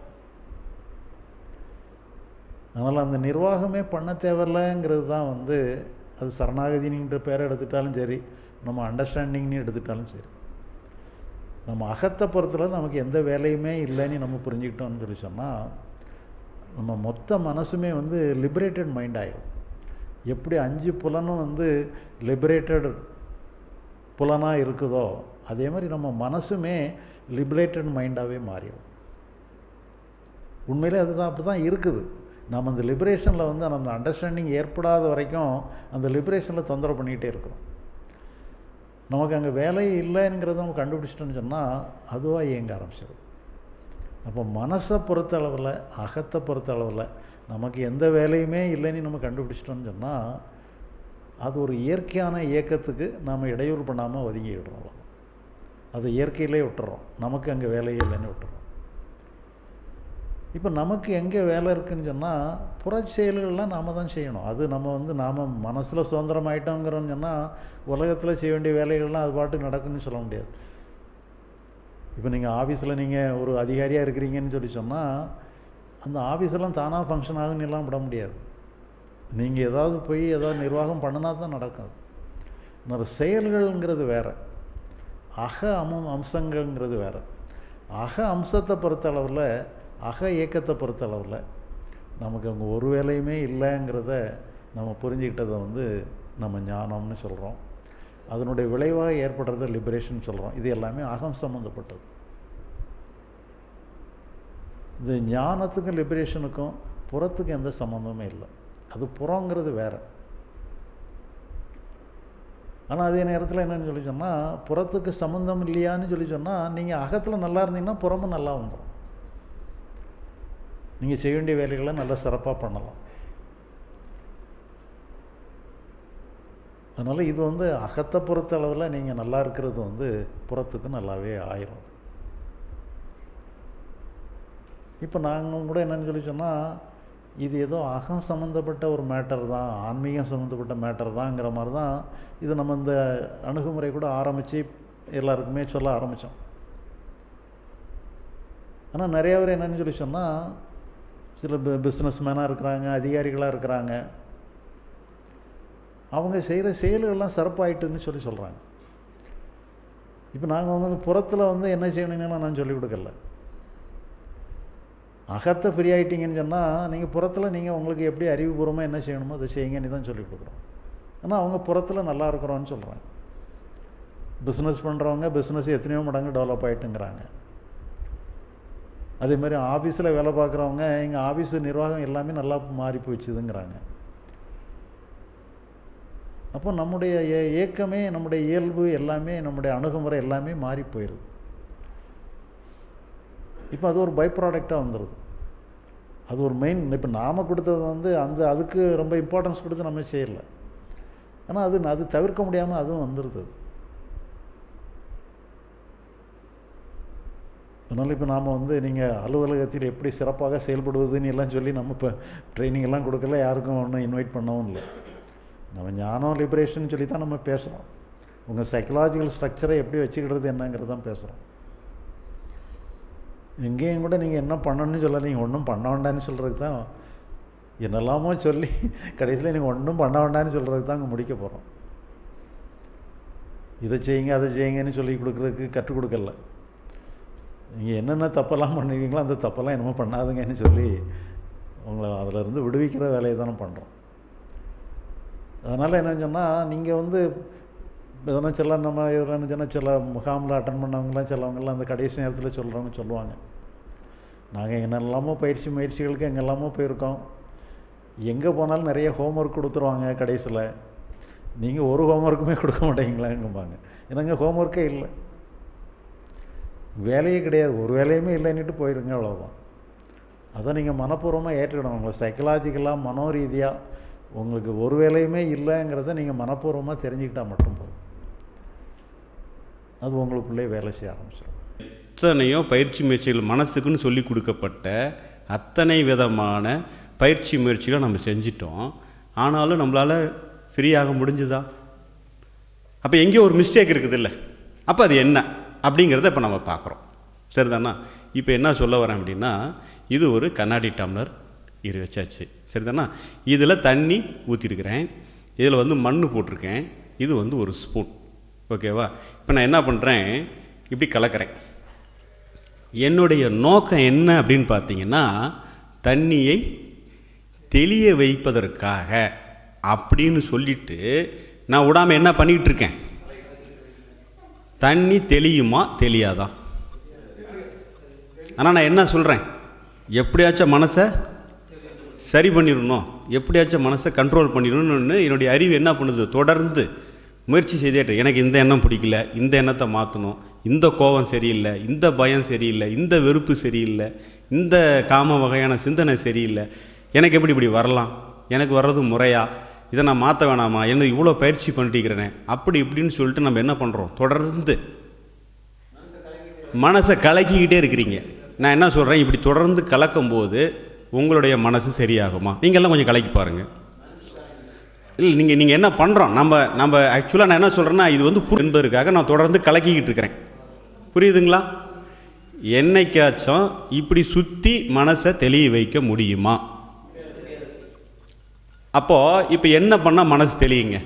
அதனால் அந்த நிர்வாகமே பண்ண தேவையில்லைங்கிறது தான் வந்து அது சரணாகதினின்ற பேரை எடுத்துட்டாலும் சரி நம்ம அண்டர்ஸ்டாண்டிங்னு எடுத்துட்டாலும் சரி நம்ம அகத்தை பொறுத்தல நமக்கு எந்த வேலையுமே இல்லைன்னு நம்ம புரிஞ்சுக்கிட்டோம்னு சொல்லி சொன்னால் நம்ம மொத்த மனசுமே வந்து லிபரேட்டட் மைண்ட் ஆயிரும் எப்படி அஞ்சு புலனும் வந்து லிபரேட்டட் புலனாக இருக்குதோ அதே மாதிரி நம்ம மனசுமே லிபரேட்டட் மைண்டாகவே மாறிடும் உண்மையிலே அதுதான் அப்படி தான் இருக்குது நம்ம அந்த லிபரேஷனில் வந்து நம்ம அண்டர்ஸ்டாண்டிங் ஏற்படாத வரைக்கும் அந்த லிபரேஷனில் தொந்தரவு பண்ணிகிட்டே இருக்கிறோம் நமக்கு அங்கே வேலை இல்லைங்கிறத நம்ம கண்டுபிடிச்சிட்டோன்னு சொன்னால் அதுவாக இயங்க ஆரம்பிச்சிடும் அப்போ மனசை பொறுத்த அளவில் அகத்தை பொறுத்த அளவில் நமக்கு எந்த வேலையுமே இல்லைன்னு நம்ம கண்டுபிடிச்சிட்டோம்னு சொன்னால் அது ஒரு இயற்கையான இயக்கத்துக்கு நாம் இடையூறு பண்ணாமல் ஒதுங்கிடுறோம் அது இயற்கையிலே விட்டுறோம் நமக்கு அங்கே வேலையே இல்லைன்னு விட்டுறோம் இப்போ நமக்கு எங்கே வேலை இருக்குன்னு சொன்னால் புற செயல்கள்லாம் நாம் தான் செய்யணும் அது நம்ம வந்து நாம் மனசில் சுதந்திரமாயிட்டோங்கிறோன்னு சொன்னால் உலகத்தில் செய்ய வேண்டிய வேலைகள்லாம் அது பாட்டுக்கு நடக்குன்னு சொல்ல முடியாது இப்போ நீங்கள் ஆஃபீஸில் நீங்கள் ஒரு அதிகாரியாக இருக்கிறீங்கன்னு சொல்லி சொன்னால் அந்த ஆஃபீஸெல்லாம் தானாக ஃபங்க்ஷன் ஆகுன்னு எல்லாம் விட முடியாது நீங்கள் ஏதாவது போய் ஏதாவது நிர்வாகம் பண்ணினா தான் நடக்கும் இன்னொரு செயல்கள்ங்கிறது வேறு அக அம அம்சங்கள்ங்கிறது வேறு அக அம்சத்தை பொறுத்தளவில் அக இயக்கத்தை பொறுத்தளவில் நமக்கு அங்கே ஒரு வேலையுமே இல்லைங்கிறத நம்ம புரிஞ்சுக்கிட்டதை வந்து நம்ம ஞானம்னு சொல்கிறோம் அதனுடைய விளைவாக ஏற்படுறத லிபரேஷன் சொல்கிறோம் இது எல்லாமே அகம் சம்மந்தப்பட்டது இந்த ஞானத்துக்கும் லிபரேஷனுக்கும் புறத்துக்கும் எந்த சம்மந்தமே இல்லை அது புறங்கிறது வேறு ஆனால் அதே நேரத்தில் என்னன்னு சொல்லி சொன்னால் புறத்துக்கு சம்மந்தம் இல்லையான்னு சொல்லி சொன்னால் நீங்கள் அகத்தில் நல்லா இருந்தீங்கன்னா புறமும் நல்லா வந்துடும் நீங்கள் செய்ய வேண்டிய வேலைகளை நல்லா சிறப்பாக பண்ணலாம் அதனால் இது வந்து அகத்தை பொறுத்த அளவில் நீங்கள் நல்லா இருக்கிறது வந்து புறத்துக்கு நல்லாவே ஆயிரும் இப்போ நாங்கள் கூட என்னன்னு சொல்லி சொன்னால் இது ஏதோ அகம் சம்மந்தப்பட்ட ஒரு மேட்டர் தான் ஆன்மீகம் சம்மந்தப்பட்ட மேட்டர் தாங்கிற மாதிரி தான் இது நம்ம இந்த அணுகுமுறை கூட ஆரம்பித்து எல்லாருக்குமே சொல்ல ஆரம்பித்தோம் ஆனால் நிறைய பேர் என்னன்னு சொல்லி சொன்னால் சில பிஸ்னஸ் மேனாக இருக்கிறாங்க அதிகாரிகளாக இருக்கிறாங்க அவங்க செய்கிற செயல்கள்லாம் சிறப்பாயிட்டுன்னு சொல்லி சொல்கிறாங்க இப்போ நாங்கள் வந்து புறத்தில் வந்து என்ன செய்யணும்னு நான் சொல்லி கொடுக்கல அகத்தை ஃப்ரீ ஆகிட்டீங்கன்னு சொன்னால் நீங்கள் புறத்தில் நீங்கள் உங்களுக்கு எப்படி அறிவுபூர்வமாக என்ன செய்யணுமோ அதை செய்யுங்கன்னு தான் சொல்லி கொடுக்குறோம் ஆனால் அவங்க புறத்தில் நல்லா இருக்கிறோன்னு சொல்கிறாங்க பிஸ்னஸ் பண்ணுறவங்க பிஸ்னஸ் எத்தனையோ மடங்கு டெவலப் ஆகிட்டுங்கிறாங்க அதே மாதிரி ஆஃபீஸில் வேலை பார்க்குறவங்க எங்கள் ஆஃபீஸ் நிர்வாகம் எல்லாமே நல்லா மாறி போச்சுதுங்கிறாங்க அப்போ நம்முடைய ஏ- ஏக்கமே நம்முடைய இயல்பு எல்லாமே நம்முடைய அணுகுமுறை எல்லாமே மாறி போயிடுது இப்போ அது ஒரு பை ப்ராடக்டாக வந்துடுது அது ஒரு மெயின் இப்போ நாம் கொடுத்தது வந்து அந்த அதுக்கு ரொம்ப இம்பார்ட்டன்ஸ் கொடுத்து நம்ம செய்யலை ஆனால் அது அது தவிர்க்க முடியாமல் அதுவும் வந்துடுது அது. அதனால் இப்போ நாம் வந்து நீங்கள் அலுவலகத்தில் எப்படி சிறப்பாக செயல்படுவதுன்னு எல்லாம் சொல்லி நம்ம இப்போ ட்ரைனிங் எல்லாம் கொடுக்கல யாருக்கும் ஒன்றும் இன்வைட் பண்ணவும் இல்லை நம்ம ஞானம் லிபரேஷன் சொல்லி தான் நம்ம பேசுகிறோம் உங்கள் சைக்கலாஜிக்கல் ஸ்ட்ரக்சரை எப்படி வச்சுக்கிறது என்னங்கிறது தான் பேசுகிறோம் எங்கேயும் கூட நீங்கள் என்ன பண்ணணும்னு சொல்ல நீங்கள் ஒன்றும் பண்ண வேண்டாம்னு சொல்கிறதுக்கு தான் என்னெல்லாமோ சொல்லி கடைசியில் நீங்கள் ஒன்றும் பண்ண வேண்டாம்னு சொல்கிறதுக்கு தான் அங்கே முடிக்க போகிறோம் இதை செய்யுங்க அதை செய்யுங்கன்னு சொல்லி கொடுக்குறதுக்கு கற்றுக் கொடுக்கல நீங்கள் என்னென்ன தப்பெல்லாம் பண்ணுவீங்களோ அந்த தப்பெல்லாம் என்னமோ பண்ணாதுங்கன்னு சொல்லி உங்களை அதிலிருந்து விடுவிக்கிற வேலையை தானே பண்ணுறோம் அதனால் என்ன சொன்னால் நீங்கள் வந்து எதனா சில நம்ம எதுனா சொன்னால் சில முகாமில் அட்டன் பண்ணவங்களாம் சிலவங்கெல்லாம் அந்த கடைசி நேரத்தில் சொல்கிறவங்க சொல்லுவாங்க நாங்கள் என்னெல்லாமோ பயிற்சி முயற்சிகளுக்கு எங்கெல்லாமோ போயிருக்கோம் எங்கே போனாலும் நிறைய ஹோம்ஒர்க் கொடுத்துருவாங்க கடைசியில் நீங்கள் ஒரு ஹோம்ஒர்க்குமே கொடுக்க மாட்டீங்களாங்கும்பாங்க ஏன்னாங்க ஹோம்ஒர்க்கே இல்லை வேலையே கிடையாது ஒரு வேலையுமே இல்லைன்னுட்டு போயிருங்க அவ்வளோதான் அதை நீங்கள் மனப்பூர்வமாக ஏற்றுக்கணும் உங்களை சைக்கலாஜிக்கலாக மனோரீதியாக உங்களுக்கு ஒரு வேலையுமே இல்லைங்கிறத நீங்கள் மனப்பூர்வமாக தெரிஞ்சுக்கிட்டால் மட்டும் போதும் அது உங்களுக்குள்ளே வேலை செய்ய ஆரம்பிச்சிடும் எத்தனையோ பயிற்சி முயற்சிகள் மனசுக்குன்னு சொல்லி கொடுக்கப்பட்ட அத்தனை விதமான பயிற்சி முயற்சிகளை நம்ம செஞ்சிட்டோம் ஆனாலும் நம்மளால் ஃப்ரீயாக முடிஞ்சுதா அப்போ எங்கேயோ ஒரு மிஸ்டேக் இருக்குது இல்லை அப்போ அது என்ன அப்படிங்கிறத இப்போ நம்ம பார்க்குறோம் சரிதானா இப்போ என்ன சொல்ல வரேன் அப்படின்னா இது ஒரு கண்ணாடி டம்ளர் இரு வச்சாச்சு சரிதானா இதில் தண்ணி ஊற்றிருக்கிறேன் இதில் வந்து மண் போட்டிருக்கேன் இது வந்து ஒரு ஸ்பூன் ஓகேவா இப்போ நான் என்ன பண்ணுறேன் இப்படி கலக்கிறேன் என்னுடைய நோக்கம் என்ன அப்படின்னு பார்த்தீங்கன்னா தண்ணியை தெளிய வைப்பதற்காக அப்படின்னு சொல்லிட்டு நான் விடாமல் என்ன பண்ணிக்கிட்டு இருக்கேன் தண்ணி தெளியுமா தெளியாதா ஆனால் நான் என்ன சொல்கிறேன் எப்படியாச்சும் மனசை சரி பண்ணிடணும் எப்படியாச்சும் மனசை கண்ட்ரோல் பண்ணிடணும்னு என்னுடைய அறிவு என்ன பண்ணுது தொடர்ந்து முயற்சி செய்தே இருக்கு. எனக்கு இந்த எண்ணம் பிடிக்கல இந்த எண்ணத்தை மாற்றணும் இந்த கோபம் சரியில்லை இந்த பயம் சரியில்லை இந்த வெறுப்பு சரியில்லை இந்த காம வகையான சிந்தனை சரியில்லை எனக்கு எப்படி இப்படி வரலாம் எனக்கு வர்றது முறையா இதை நான் மாற்ற வேணாமா என்ன இவ்வளோ பயிற்சி பண்ணிட்டுக்கிறேனே அப்படி இப்படின்னு சொல்லிட்டு நம்ம என்ன பண்ணுறோம் தொடர்ந்து மனசை கலக்கிக்கிட்டே இருக்கிறீங்க நான் என்ன சொல்கிறேன் இப்படி தொடர்ந்து கலக்கும்போது உங்களுடைய மனசு சரியாகுமா நீங்கள்லாம் கொஞ்சம் கலக்கி பாருங்கள் இல்லை நீங்கள் நீங்கள் என்ன பண்ணுறோம் நம்ம நம்ம ஆக்சுவலாக நான் என்ன சொல்கிறேன்னா இது வந்து புரி என்பதற்காக நான் தொடர்ந்து கலக்கிக்கிட்டு இருக்கிறேன் புரியுதுங்களா என்னைக்காச்சும் இப்படி சுற்றி மனசை தெளிய வைக்க முடியுமா அப்போது இப்போ என்ன பண்ணால் மனசு தெளியுங்க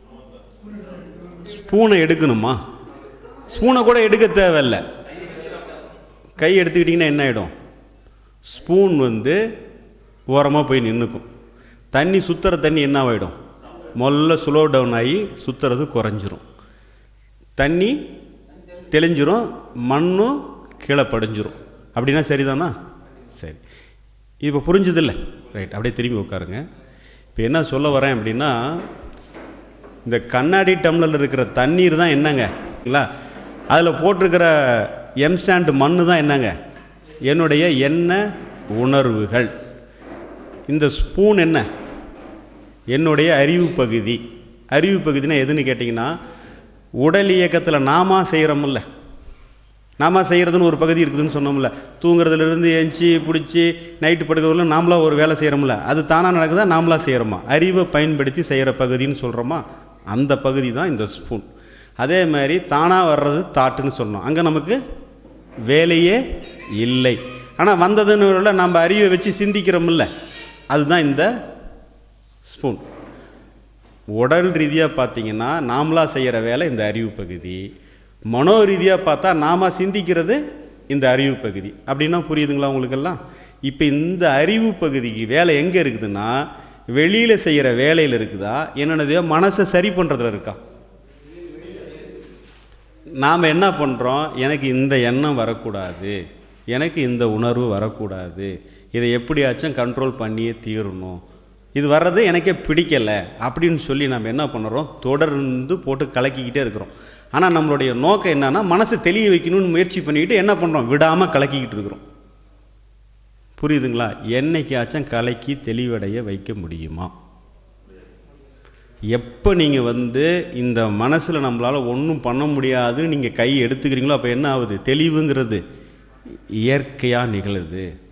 ஸ்பூனை எடுக்கணுமா ஸ்பூனை கூட எடுக்க தேவையில்லை கை எடுத்துக்கிட்டிங்கன்னா என்ன ஆகிடும் ஸ்பூன் வந்து ஓரமாக போய் நின்றுக்கும் தண்ணி சுற்றுற தண்ணி என்ன ஆகிடும் முதல்ல ஸ்லோ டவுன் ஆகி சுற்றுறது குறைஞ்சிரும் தண்ணி தெளிஞ்சிரும் மண்ணும் கீழே படிஞ்சிரும் அப்படின்னா சரிதானா சரி இப்போ புரிஞ்சுதில்ல ரைட் அப்படியே திரும்பி உட்காருங்க இப்போ என்ன சொல்ல வரேன் அப்படின்னா இந்த கண்ணாடி டம்ளரில் இருக்கிற தண்ணீர் தான் என்னங்க இல்லைங்களா அதில் போட்டிருக்கிற எம்சாண்ட் மண்ணு தான் என்னங்க என்னுடைய எண்ண உணர்வுகள் இந்த ஸ்பூன் என்ன என்னுடைய அறிவு பகுதி அறிவு பகுதினா எதுன்னு கேட்டிங்கன்னா உடல் இயக்கத்தில் நாம செய்கிறோமில்ல நாம செய்கிறதுன்னு ஒரு பகுதி இருக்குதுன்னு சொன்னோம்ல தூங்குறதுலேருந்து எஞ்சி பிடிச்சி நைட்டு படுக்கிறதுல நாமளா ஒரு வேலை செய்கிறோம்ல அது தானாக நடக்குதா நாமளா செய்கிறோமா அறிவை பயன்படுத்தி செய்கிற பகுதின்னு சொல்கிறோமா அந்த பகுதி தான் இந்த ஸ்பூன் அதே மாதிரி தானாக வர்றது தாட்டுன்னு சொல்லணும் அங்கே நமக்கு வேலையே இல்லை ஆனால் வந்ததுன்னு உள்ள நம்ம அறிவை வச்சு சிந்திக்கிறோம்ல அதுதான் இந்த ஸ்பூன் உடல் ரீதியாக பார்த்தீங்கன்னா நாமளாக செய்கிற வேலை இந்த அறிவு பகுதி மனோ ரீதியாக பார்த்தா நாம சிந்திக்கிறது இந்த அறிவு பகுதி அப்படின்னா புரியுதுங்களா உங்களுக்கெல்லாம் இப்போ இந்த அறிவு பகுதிக்கு வேலை எங்கே இருக்குதுன்னா வெளியில் செய்கிற வேலையில் இருக்குதா என்னென்னதையோ மனசை சரி பண்ணுறதுல இருக்கா நாம் என்ன பண்ணுறோம் எனக்கு இந்த எண்ணம் வரக்கூடாது எனக்கு இந்த உணர்வு வரக்கூடாது இதை எப்படியாச்சும் கண்ட்ரோல் பண்ணியே தீரணும் இது வர்றது எனக்கே பிடிக்கலை அப்படின்னு சொல்லி நம்ம என்ன பண்ணுறோம் தொடர்ந்து போட்டு கலக்கிக்கிட்டே இருக்கிறோம் ஆனால் நம்மளுடைய நோக்கம் என்னன்னா மனசை தெளிய வைக்கணும்னு முயற்சி பண்ணிக்கிட்டு என்ன பண்ணுறோம் விடாமல் கலக்கிக்கிட்டு இருக்கிறோம் புரியுதுங்களா என்னைக்காச்சும் கலக்கி தெளிவடைய வைக்க முடியுமா எப்போ நீங்கள் வந்து இந்த மனசில் நம்மளால் ஒன்றும் பண்ண முடியாதுன்னு நீங்கள் கை எடுத்துக்கிறீங்களோ அப்போ என்ன ஆகுது தெளிவுங்கிறது இயற்கையாக நிகழுது